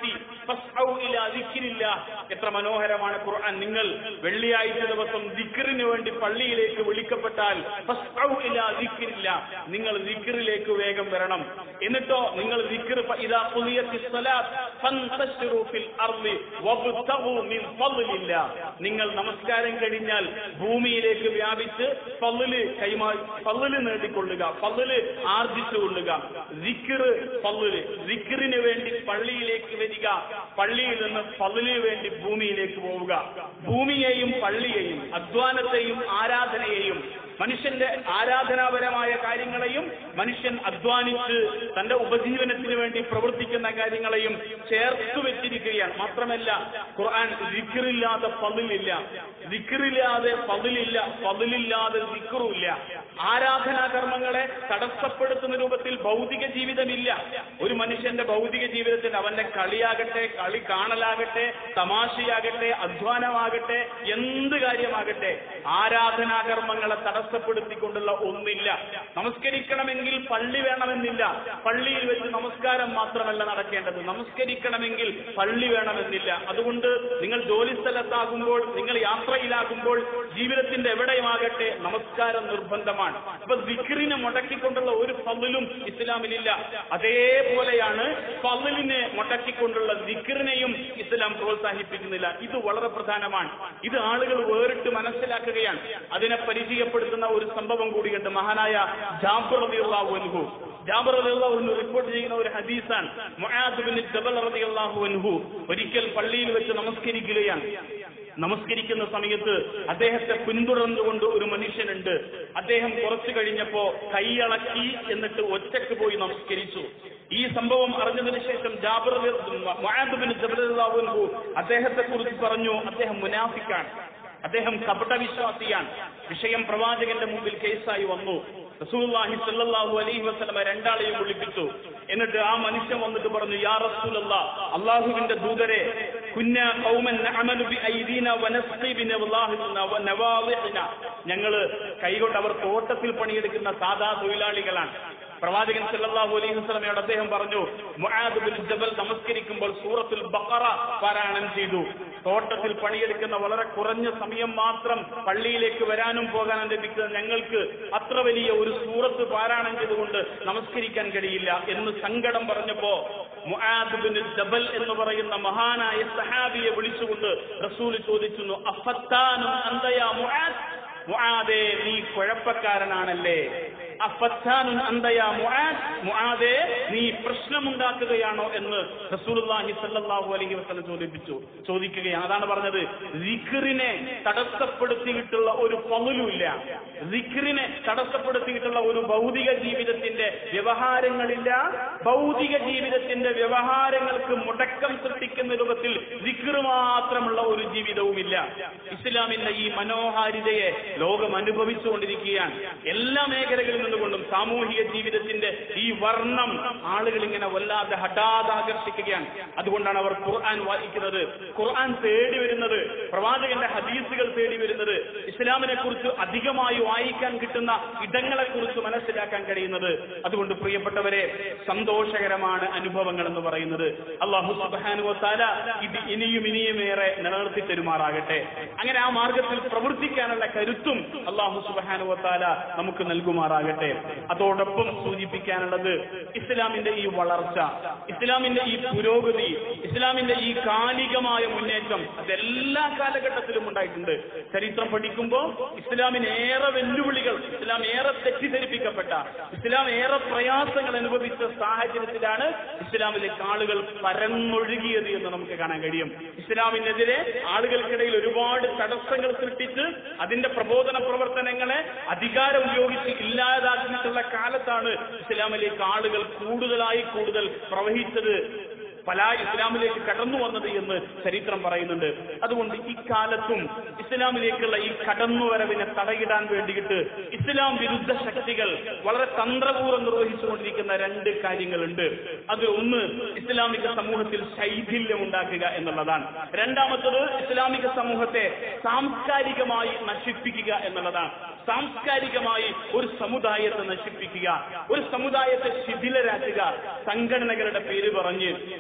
ഫസ്ഔ ഇലാ ദിക്രില്ലാ. എത്ര മനോഹരമാണ് ഖുർആൻ നിങ്ങൾ വെള്ളിയാഴ്ച ദിവസം ദിക്റിന് വേണ്ടി പള്ളിയിലേക്ക് വിളിക്കപ്പെട്ടാൽ ഫസ്ഔ ഇലാ ദിക്രില്ലാ. നിങ്ങൾ ദിക്റിലേക്ക് വേഗം വരണം എന്നിട്ടോ നിങ്ങൾ ദിക്ർ ഫ ഇദാ ഖുദിയത്തിസ് സ്വലാത്ത് ഫന്തശിറു ഫിൽ അർളി വബ്തഗു മിൻ ഫളില്ലാ. നിങ്ങൾ നമസ്കാരം കഴിഞ്ഞാൽ ഭൂമിയിലേക്ക് വ്യാപിച്ച് ഫളില് കൈമാ ഫളില് നേടിക്കൊള്ളുക ഫളില് ആർജിച്ചുകൊള്ളുക ദിക്ർ ഫളില് ദിക്റിന് വേണ്ടി പള്ളിയിലേക്ക് വരിക പള്ളിയിൽ നിന്ന് ഫളിന് വേണ്ടി ഭൂമിയിലേക്ക് പോവുക ഭൂമിയെയും പള്ളിയെയും അധ്വാനത്തെയും ആരാധനയെയും മനുഷ്യന്റെ ആരാധനാപരമായ കാര്യങ്ങളെയും മനുഷ്യൻ അധ്വാനിച്ച് തന്റെ ഉപജീവനത്തിന് വേണ്ടി പ്രവർത്തിക്കുന്ന കാര്യങ്ങളെയും ചേർത്ത് വെച്ചിരിക്കുകയാണ് മാത്രമല്ല ഖുർആൻ ദിക്റില്ലാതെ ഫതിലില്ല ദിക്റില്ലാതെ ഫതിലില്ല ഫതിലില്ലാതെ ദിക്റുമില്ല ആരാധനാ കർമ്മങ്ങളെ തടസ്സപ്പെടുത്തുന്ന രൂപത്തിൽ ഭൗതിക ജീവിതമില്ല ഒരു മനുഷ്യന്റെ ഭൗതിക ജീവിതത്തിൽ അവന്റെ കളിയാകട്ടെ കളി കാണലാകട്ടെ തമാശയാകട്ടെ അധ്വാനമാകട്ടെ എന്ത് കാര്യമാകട്ടെ ആരാധനാ കർമ്മങ്ങളെ തടസ്സപ്പെടുത്തിക്കൊണ്ടുള്ള ഒന്നില്ല നമസ്കരിക്കണമെങ്കിൽ പള്ളി വേണമെന്നില്ല പള്ളിയിൽ വെച്ച് നമസ്കാരം മാത്രമല്ല നടക്കേണ്ടത് നമസ്കരിക്കണമെങ്കിൽ പള്ളി വേണമെന്നില്ല അതുകൊണ്ട് നിങ്ങൾ ജോലി സ്ഥലത്താകുമ്പോൾ നിങ്ങൾ യാത്രയിലാകുമ്പോൾ ജീവിതത്തിന്റെ എവിടെയുമാകട്ടെ നമസ്കാരം നിർബന്ധമാണ് അപ്പൊ ദിക്റിനെ മുടക്കിക്കൊണ്ടുള്ള ഒരു ഫതിലും ഇസ്ലാമിലില്ല അതേപോലെയാണ് ഫതിലിനെ മുടക്കിക്കൊണ്ടുള്ള ദിക്റിനെയും ഇസ്ലാം പ്രോത്സാഹിപ്പിക്കുന്നില്ല ഇത് വളരെ പ്രധാനമാണ് ഇത് ആളുകൾ വേറിട്ട് മനസ്സിലാക്കുകയാണ് അതിനെ പരിചയപ്പെടുത്തുന്ന ഒരു സംഭവം കൂടിയുണ്ട് മഹാനായ ജാബർ റളിയല്ലാഹു അൻഹു ജാബർ റളിയല്ലാഹു അൻഹു റിപ്പോർട്ട് ചെയ്യുന്ന ഒരു ഹദീസാണ് മുആദ് ബിൻ ജബൽ റളിയല്ലാഹു അൻഹു ഒരിക്കൽ പള്ളിയിൽ വെച്ച് നമസ്കരിക്കുകയാണ് നമസ്കരിക്കുന്ന സമയത്ത് അദ്ദേഹത്തെ പിന്തുടർന്നുകൊണ്ട് ഒരു മനുഷ്യനുണ്ട് അദ്ദേഹം കുറച്ചു കഴിഞ്ഞപ്പോ കൈയളക്കി എന്നിട്ട് ഒറ്റക്ക് പോയി നമസ്കരിച്ചു ഈ സംഭവം അറിഞ്ഞതിന് ശേഷം ജാബർ മുആദ് ബിൻ ജബൽ റളിയല്ലാഹു അൻഹു അദ്ദേഹത്തെ കുറിച്ച് പറഞ്ഞു അദ്ദേഹം മുനാഫിക്കാണ് അദ്ദേഹം കപടവിശ്വാസിയാണ് വിഷയം പ്രവാചകന്റെ മുമ്പിൽ കേസായി വന്നു റസൂലുള്ളാഹി സ്വല്ലല്ലാഹു അലൈഹി വസല്ലമ രണ്ടാളെയും വിളിപ്പിച്ചു എന്നിട്ട് ആ മനുഷ്യൻ വന്നിട്ട് പറഞ്ഞു യാ റസൂലല്ലാ അള്ളാഹുവിന്റെ ദൂതരെ കുന്ന ഖൗമൻ നഅമലു ബി ഐദീന വനസ്ഖി ബി നവാഹിന വനവാദിന ഞങ്ങള് കൈകൊണ്ട് അവർ തോട്ടത്തിൽ പണിയെടുക്കുന്ന സാധാ തൊഴിലാളികളാണ് പ്രവാചകൻ സല്ലല്ലാഹു അലൈഹി വസല്ലമയോട് അദ്ദേഹം പറഞ്ഞു മുആദ് ബിൻ ജബൽ നമസ്കരിക്കുമ്പോൾ സൂറത്തുൽ ബഖറ പാരായണം ചെയ്തു തോട്ടത്തിൽ പണിയെടുക്കുന്ന വളരെ കുറഞ്ഞ സമയം മാത്രം പള്ളിയിലേക്ക് വരാനും പോകാനും ലഭിക്കുന്ന ഞങ്ങൾക്ക് അത്ര വലിയ ഒരു സൂറത്ത് പാരായണം ചെയ്തുകൊണ്ട് നമസ്കരിക്കാൻ കഴിയില്ല എന്ന് സങ്കടം പറഞ്ഞപ്പോ മുആദ് ബിൻ ജബൽ എന്ന് പറയുന്ന മഹാനായ സഹാബിയെ വിളിച്ചുകൊണ്ട് റസൂൽ ചോദിച്ചു അഫത്താനും അന്തയാ മുആദ് മുആദേ നീ കുഴപ്പക്കാരനാണല്ലേ അഫത്താനുൻ അന്തയാ മുആദ് മുആദേ നീ പ്രശ്നമുണ്ടാക്കുകയാണോ എന്ന് റസൂലുള്ളാഹി സ്വല്ലല്ലാഹു അലൈഹി വസല്ലം ചോദിപ്പിച്ചു ചോദിക്കുകയാണ് അതാണ് പറഞ്ഞത് ദിക്റിനെ തടസ്സപ്പെടുത്തിയിട്ടുള്ള ഒരു പൗലുമില്ല ദിക്റിനെ തടസ്സപ്പെടുത്തിയിട്ടുള്ള ഒരു ഭൗതിക ജീവിതത്തിന്റെ വ്യവഹാരങ്ങളില്ല ഭൗതിക ജീവിതത്തിന്റെ വ്യവഹാരങ്ങൾക്ക് മുടക്കം സൃഷ്ടിക്കുന്ന രൂപത്തിൽ ദിക്ർ മാത്രമുള്ള ഒരു ജീവിതവുമില്ല ഇസ്ലാമിന്റെ ഈ മനോഹാരിതയെ ലോകം അനുഭവിച്ചുകൊണ്ടിരിക്കുകയാണ് എല്ലാ മേഖലകളിൽ നിന്നുകൊണ്ടും സാമൂഹിക ജീവിതത്തിന്റെ ഈ വർണ്ണം ആളുകൾ ഇങ്ങനെ വല്ലാതെ ഹഠാത് ആകർഷിക്കുകയാണ് അതുകൊണ്ടാണ് അവർ ഖുർആൻ വായിക്കുന്നത് ഖുർആൻ തേടി വരുന്നത് പ്രവാചകന്റെ ഹദീസുകൾ തേടി വരുന്നത് ഇസ്ലാമിനെ കുറിച്ച് അധികമായി വായിക്കാൻ കിട്ടുന്ന ഇടങ്ങളെ കുറിച്ച് മനസ്സിലാക്കാൻ കഴിയുന്നത് അതുകൊണ്ട് പ്രിയപ്പെട്ടവരെ സന്തോഷകരമാണ് അനുഭവങ്ങൾ എന്ന് പറയുന്നത് അള്ളാഹു സുബാനു താല ഇത് ഇനിയും ഇനിയുമേറെ നിലനിർത്തി തരുമാറാകട്ടെ അങ്ങനെ ആ മാർഗത്തിൽ പ്രവർത്തിക്കാനുള്ള കരുത്തും അള്ളാഹു സുബാനു താല നമുക്ക് നൽകുമാറാകട്ടെ അതോടൊപ്പം സൂചിപ്പിക്കാനുള്ളത് ഇസ്ലാമിന്റെ ഈ വളർച്ച ഇസ്ലാമിന്റെ ഈ പുരോഗതി ഇസ്ലാമിന്റെ ഈ കാലികമായ മുന്നേറ്റം അതെല്ലാ കാലഘട്ടത്തിലും ഉണ്ടായിട്ടുണ്ട് ചരിത്രം പഠിക്കുമ്പോൾ ഇസ്ലാമിന് ഏറെ വെല്ലുവിളികൾ ഇസ്ലാം ഏറെ തെറ്റിദ്ധരിപ്പിക്കപ്പെട്ട ഇസ്ലാം ഏറെ പ്രയാസങ്ങൾ അനുഭവിച്ച സാഹചര്യത്തിലാണ് ഇസ്ലാമിലേക്ക് ആളുകൾ പരന്നൊഴുകിയത് എന്ന് നമുക്ക് കാണാൻ കഴിയും ഇസ്ലാമിനെതിരെ ആളുകൾക്കിടയിൽ ഒരുപാട് തടസ്സങ്ങൾ സൃഷ്ടിച്ച് അതിന്റെ പ്രബോധന പ്രവർത്തനങ്ങളെ അധികാരം ഉപയോഗിച്ച് ഇല്ലാതാക്കിയിട്ടുള്ള കാലത്താണ് ഇസ്ലാമിലേക്ക് ആളുകൾ കൂടുതലായി കൂടുതൽ പ്രവഹിച്ചത് പല ഇസ്ലാമിലേക്ക് കടന്നു വന്നത് എന്ന് ചരിത്രം പറയുന്നുണ്ട് അതുകൊണ്ട് ഇക്കാലത്തും ഇസ്ലാമിലേക്കുള്ള ഈ കടന്നുവരവിനെ തടയിടാൻ വേണ്ടിയിട്ട് ഇസ്ലാം വിരുദ്ധ ശക്തികൾ വളരെ തന്ത്രപൂർവ്വം നിർവഹിച്ചുകൊണ്ടിരിക്കുന്ന രണ്ട് കാര്യങ്ങളുണ്ട് അത് ഒന്ന് ഇസ്ലാമിക സമൂഹത്തിൽ ശൈഥില്യം ഉണ്ടാക്കുക എന്നുള്ളതാണ് രണ്ടാമത്തത് ഇസ്ലാമിക സമൂഹത്തെ സാംസ്കാരികമായി നശിപ്പിക്കുക എന്നുള്ളതാണ് സാംസ്കാരികമായി ഒരു സമുദായത്തെ നശിപ്പിക്കുക ഒരു സമുദായത്തെ ശിഥിലരാക്കുക സംഘടനകളുടെ പേര് പറഞ്ഞ്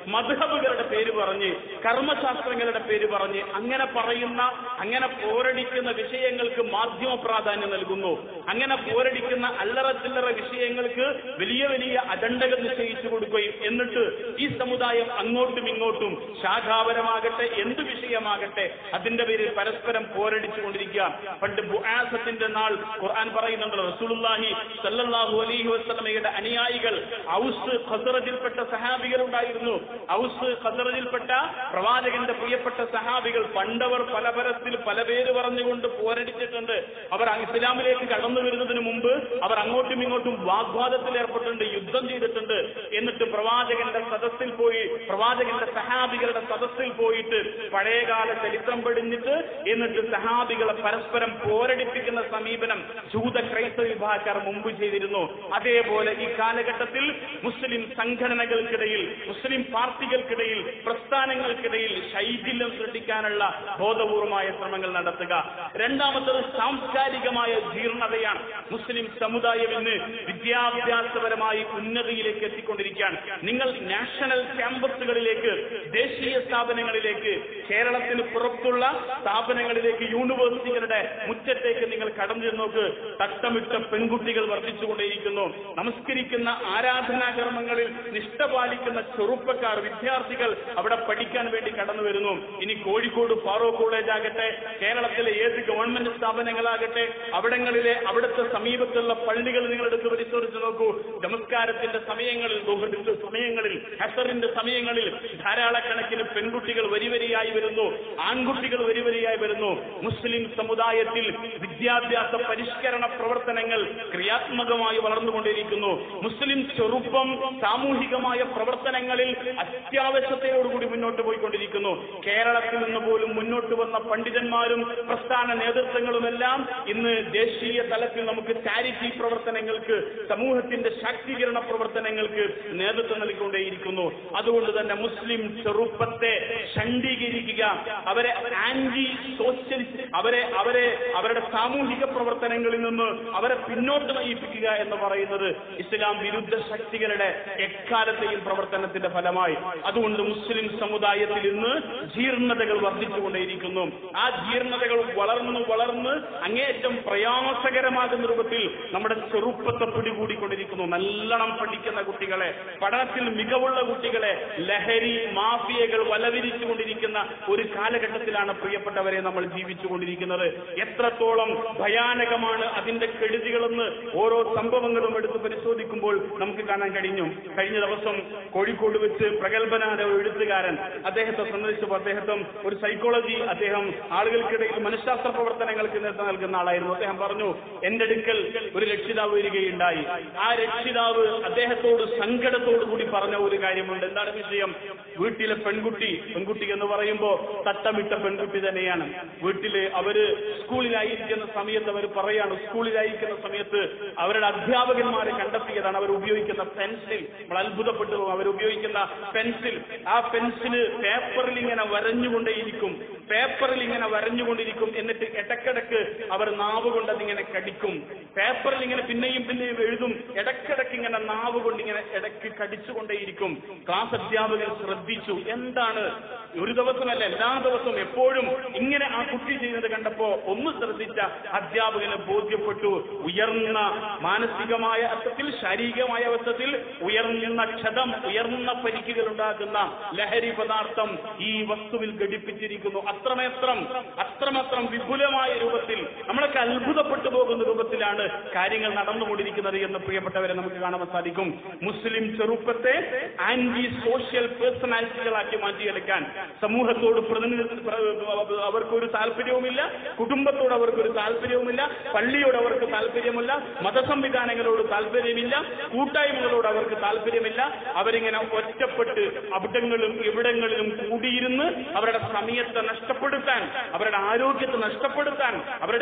മധുഹബുകളുടെ പേര് പറഞ്ഞ് കർമ്മശാസ്ത്രങ്ങളുടെ പേര് പറഞ്ഞ് അങ്ങനെ പറയുന്ന അങ്ങനെ പോരടിക്കുന്ന വിഷയങ്ങൾക്ക് മാധ്യമ പ്രാധാന്യം നൽകുന്നു അങ്ങനെ പോരടിക്കുന്ന അല്ലറ ചില്ലറ വിഷയങ്ങൾക്ക് വലിയ വലിയ അജണ്ടകൾ നിശ്ചയിച്ചു കൊടുക്കുകയും എന്നിട്ട് ഈ സമുദായം അങ്ങോട്ടും ഇങ്ങോട്ടും ശാഖാപരമാകട്ടെ എന്ത് വിഷയമാകട്ടെ അതിന്റെ പേരിൽ പരസ്പരം പോരടിച്ചു കൊണ്ടിരിക്കുക പണ്ട് ബുആസത്തിന്റെ നാൾ ഖുർആൻ പറയുന്നുണ്ട് റസൂലുള്ളാഹി സല്ലല്ലാഹു അലൈഹി വസല്ലമയുടെ അനുയായികൾ ഔസ് ഖസറജിൽപ്പെട്ട സഹാബികൾ ഉണ്ടായിരുന്നു ഔസ് ഖസറജിൽപ്പെട്ട പ്രവാചകന്റെ പ്രിയപ്പെട്ട സഹാബികൾ പണ്ടവർ പല പരത്തിൽ പല പേര് പറഞ്ഞുകൊണ്ട് പോരടിച്ചിട്ടുണ്ട് അവർ ഇസ്ലാമിലേക്ക് കടന്നു വരുന്നതിന് മുമ്പ് അവർ അങ്ങോട്ടും ഇങ്ങോട്ടും വാഗ്വാദത്തിൽ ഏർപ്പെട്ടിട്ടുണ്ട് യുദ്ധം ചെയ്തിട്ടുണ്ട് എന്നിട്ട് പ്രവാചകന്റെ സദസ്സിൽ പോയി പ്രവാചകന്റെ സഹാബികളുടെ സദസ്സിൽ പോയിട്ട് പഴയകാല ചരിത്രം പഠിഞ്ഞിട്ട് എന്നിട്ട് സഹാബികളെ പരസ്പരം പോരടിപ്പിക്കുന്ന സമീപനം ജൂത ക്രൈസ്തവ വിഭാഗക്കാർ മുമ്പ് ചെയ്തിരുന്നു അതേപോലെ ഈ കാലഘട്ടത്തിൽ മുസ്ലിം സംഘടനകൾക്കിടയിൽ മുസ്ലിം പാർട്ടികൾക്കിടയിൽ പ്രസ്ഥാനങ്ങൾക്കിടയിൽ ശൈഥില്യം സൃഷ്ടിക്കാനുള്ള ബോധപൂർവമായ ശ്രമങ്ങൾ നടത്തുക രണ്ടാമത്തത് സാംസ്കാരികമായ ജീർണതയാണ് മുസ്ലിം സമുദായം ഇന്ന് വിദ്യാഭ്യാസപരമായി ഉന്നതിയിലേക്ക് എത്തിക്കൊണ്ടിരിക്കുകയാണ് നിങ്ങൾ നാഷണൽ ക്യാമ്പസുകളിലേക്ക് ദേശീയ സ്ഥാപനങ്ങളിലേക്ക് കേരളത്തിന് പുറത്തുള്ള സ്ഥാപനങ്ങളിലേക്ക് യൂണിവേഴ്സിറ്റികളുടെ മുറ്റത്തേക്ക് നിങ്ങൾ കടന്നു ചെന്ന് നോക്ക് തട്ടമിട്ട പെൺകുട്ടികൾ വർദ്ധിച്ചുകൊണ്ടേയിരിക്കുന്നു നമസ്കരിക്കുന്ന ആരാധനാകർമ്മങ്ങളിൽ നിഷ്ഠ പാലിക്കുന്ന ചെറുപ്പക്കാർ വിദ്യാർത്ഥികൾ അവിടെ പഠിക്കാൻ വേണ്ടി കടന്നു വരുന്നു ഇനി കോഴിക്കോട് ഫാറൂഖ് കോളേജ് ആകട്ടെ കേരളത്തിലെ ഏത് ഗവൺമെന്റ് സ്ഥാപനങ്ങളാകട്ടെ അവിടങ്ങളിലെ അവിടുത്തെ സമീപത്തുള്ള പള്ളികൾ നിങ്ങൾ എടുത്ത് പരിശോധിച്ച് നോക്കൂ നമസ്കാരത്തിന്റെ സമയങ്ങളിൽ ദുഹറിന്റെ സമയങ്ങളിൽ ഹസറിന്റെ സമയങ്ങളിൽ ധാരാളക്കണക്കിന് പെൺകുട്ടികൾ വരിവരിയായി വരുന്നു ആൺകുട്ടികൾ വരിവരിയായി വരുന്നു മുസ്ലിം സമുദായത്തിൽ വിദ്യാഭ്യാസ പരിഷ്കരണ പ്രവർത്തനങ്ങൾ ക്രിയാത്മകമായി വളർന്നുകൊണ്ടിരിക്കുന്നു മുസ്ലിം ചെറുപ്പം സാമൂഹികമായ പ്രവർത്തനങ്ങളിൽ അത്യാവശ്യതയോടുകൂടി മുന്നോട്ട് പോയിക്കൊണ്ടിരിക്കുന്നു കേരളത്തിൽ നിന്ന് പോലും മുന്നോട്ട് വന്ന പണ്ഡിതന്മാരും പ്രസ്ഥാന നേതൃത്വങ്ങളുമെല്ലാം ഇന്ന് ദേശീയ തലത്തിൽ നമുക്ക് ചാരിറ്റി പ്രവർത്തനങ്ങൾക്ക് സമൂഹത്തിന്റെ ശാക്തീകരണ പ്രവർത്തനങ്ങൾക്ക് നേതൃത്വം നൽകിക്കൊണ്ടേയിരിക്കുന്നു അതുകൊണ്ട് തന്നെ മുസ്ലിം ചെറുപ്പത്തെ ഷണ്ഡീകരിക്കുക അവരെ ആന്റി സോഷ്യലിസ്റ്റ് അവരെ അവരെ അവരുടെ സാമൂഹിക പ്രവർത്തനങ്ങളിൽ നിന്ന് അവരെ പിന്നോട്ട് നയിപ്പിക്കുക എന്ന് പറയുന്നത് ഇസ്ലാം വിരുദ്ധ ശക്തികളുടെ എക്കാലത്തെയും പ്രവർത്തനത്തിന്റെ ഫലമായി അതുകൊണ്ട് മുസ്ലിം സമുദായത്തിൽ ഇന്ന് ജീർണതകൾ വർദ്ധിച്ചുകൊണ്ടേയിരിക്കുന്നു ആ ജീർണതകൾ വളർന്ന് വളർന്ന് അങ്ങേയറ്റം പ്രയാസകരമാകുന്ന രൂപത്തിൽ നമ്മുടെ ചെറുപ്പത്തെ പിടികൂടിക്കൊണ്ടിരിക്കുന്നു നല്ലോണം പഠിക്കുന്ന കുട്ടികളെ പഠനത്തിൽ മികവുള്ള കുട്ടികളെ ലഹരി മാഫിയകൾ വലവിരിച്ചുകൊണ്ടിരിക്കുന്ന ഒരു കാലഘട്ടത്തിലാണ് പ്രിയപ്പെട്ടവരെ നമ്മൾ ജീവിച്ചുകൊണ്ടിരിക്കുന്നത് എത്രത്തോളം ഭയാനകമാണ് അതിന്റെ കെടുതികളെന്ന് ഓരോ സംഭവങ്ങളും എടുത്ത് പരിശോധിക്കുമ്പോൾ നമുക്ക് കാണാൻ കഴിഞ്ഞു കഴിഞ്ഞ ദിവസം കോഴിക്കോട് വെച്ച് പ്രഗത്ഭനായ ഒരു എഴുത്തുകാരൻ അദ്ദേഹത്തെ സന്ദർശിച്ചപ്പോൾ അദ്ദേഹത്തെ ഒരു സൈക്കോളജി അദ്ദേഹം ആളുകൾക്കിടയിൽ മനഃശാസ്ത്ര പ്രവർത്തനങ്ങൾക്ക് നേതൃത്വം നൽകുന്ന ആളായിരുന്നു അദ്ദേഹം പറഞ്ഞു എന്റെ അടുക്കൽ ഒരു രക്ഷിതാവ് വരികയുണ്ടായി ആ രക്ഷിതാവ് അദ്ദേഹത്തോട് സങ്കടത്തോടു കൂടി പറഞ്ഞ ഒരു കാര്യമുണ്ട് എന്താണ് വിഷയം വീട്ടിലെ പെൺകുട്ടി പെൺകുട്ടി എന്ന് പറയുമ്പോൾ തട്ടമിട്ട പെൺകുട്ടി തന്നെയാണ് വീട്ടില് അവര് സ്കൂളിലായിരിക്കുന്ന സമയത്ത് അവർ പറയാണ് സ്കൂളിലായിരിക്കുന്ന സമയത്ത് അവരുടെ അധ്യാപകന്മാരെ കണ്ടെത്തിയതാണ് അവർ ഉപയോഗിക്കുന്ന പെൻസിൽ നമ്മൾ അത്ഭുതപ്പെട്ടു പോകും അവർ ഉപയോഗിക്കുന്ന പെൻസിൽ ആ പെൻസില് പേപ്പറിൽ ഇങ്ങനെ വരഞ്ഞുകൊണ്ടേയിരിക്കും പേപ്പറിൽ ഇങ്ങനെ വരഞ്ഞുകൊണ്ടിരിക്കും എന്നിട്ട് ഇടക്കിടക്ക് അവർ നാവ് കൊണ്ട് അതിങ്ങനെ കടിക്കും പേപ്പറിൽ ഇങ്ങനെ പിന്നെയും പിന്നെയും എഴുതും ഇടക്കിടക്ക് ഇങ്ങനെ നാവ് കൊണ്ട് ഇങ്ങനെ ഇടയ്ക്ക് കടിച്ചുകൊണ്ടേയിരിക്കും ക്ലാസ് അധ്യാപകൻ ശ്രദ്ധിച്ചു എന്താണ് ഒരു ദിവസമല്ല എല്ലാ ദിവസവും എപ്പോഴും ഇങ്ങനെ ആ കുട്ടി ചെയ്യുന്നത് കണ്ടപ്പോ ഒന്ന് ശ്രദ്ധിച്ച അധ്യാപകന് ബോധ്യപ്പെട്ടു ഉയർന്ന മാനസികമായ അർത്ഥത്തിൽ ശാരീരികമായ അർത്ഥത്തിൽ ഉയർന്ന ക്ഷതം ഉയർന്ന പരിക്കുകൾ ഉണ്ടാക്കുന്ന ലഹരി പദാർത്ഥം ഈ വസ്തുവിൽ ഘടിപ്പിച്ചിരിക്കുന്നു അത്രമേത്രം അത്രമാത്രം വിപുലമായ രൂപത്തിൽ നമ്മളൊക്കെ അത്ഭുതപ്പെട്ടു പോകുന്ന രൂപത്തിലാണ് കാര്യങ്ങൾ നടന്നുകൊണ്ടിരിക്കുന്നത് എന്ന് പ്രിയപ്പെട്ടവരെ നമുക്ക് കാണാൻ സാധിക്കും മുസ്ലിം ചെറുപ്പത്തെ ആന്റി സോഷ്യൽ പേഴ്സണാലിറ്റികളാക്കി മാറ്റിയെടുക്കാൻ സമൂഹത്തോട് പ്രതിനിധി പ്ര- അവർക്കൊരു താല്പര്യവുമില്ല കുടുംബത്തോട് അവർക്കൊരു താല്പര്യവുമില്ല പള്ളിയോട് അവർക്ക് താല്പര്യമില്ല മതസംവിധാനങ്ങളോട് താല്പര്യമില്ല കൂട്ടായ്മകളോട് അവർക്ക് താല്പര്യമില്ല അവരിങ്ങനെ ഒറ്റപ്പെട്ട് അവിടങ്ങളും ഇവിടങ്ങളിലും കൂടിയിരുന്ന് അവരുടെ സമയത്തെ നഷ്ടപ്പെടുത്താൻ അവരുടെ ആരോഗ്യത്തെ നഷ്ടപ്പെടുത്താൻ അവരുടെ ക്രിയേറ്റ്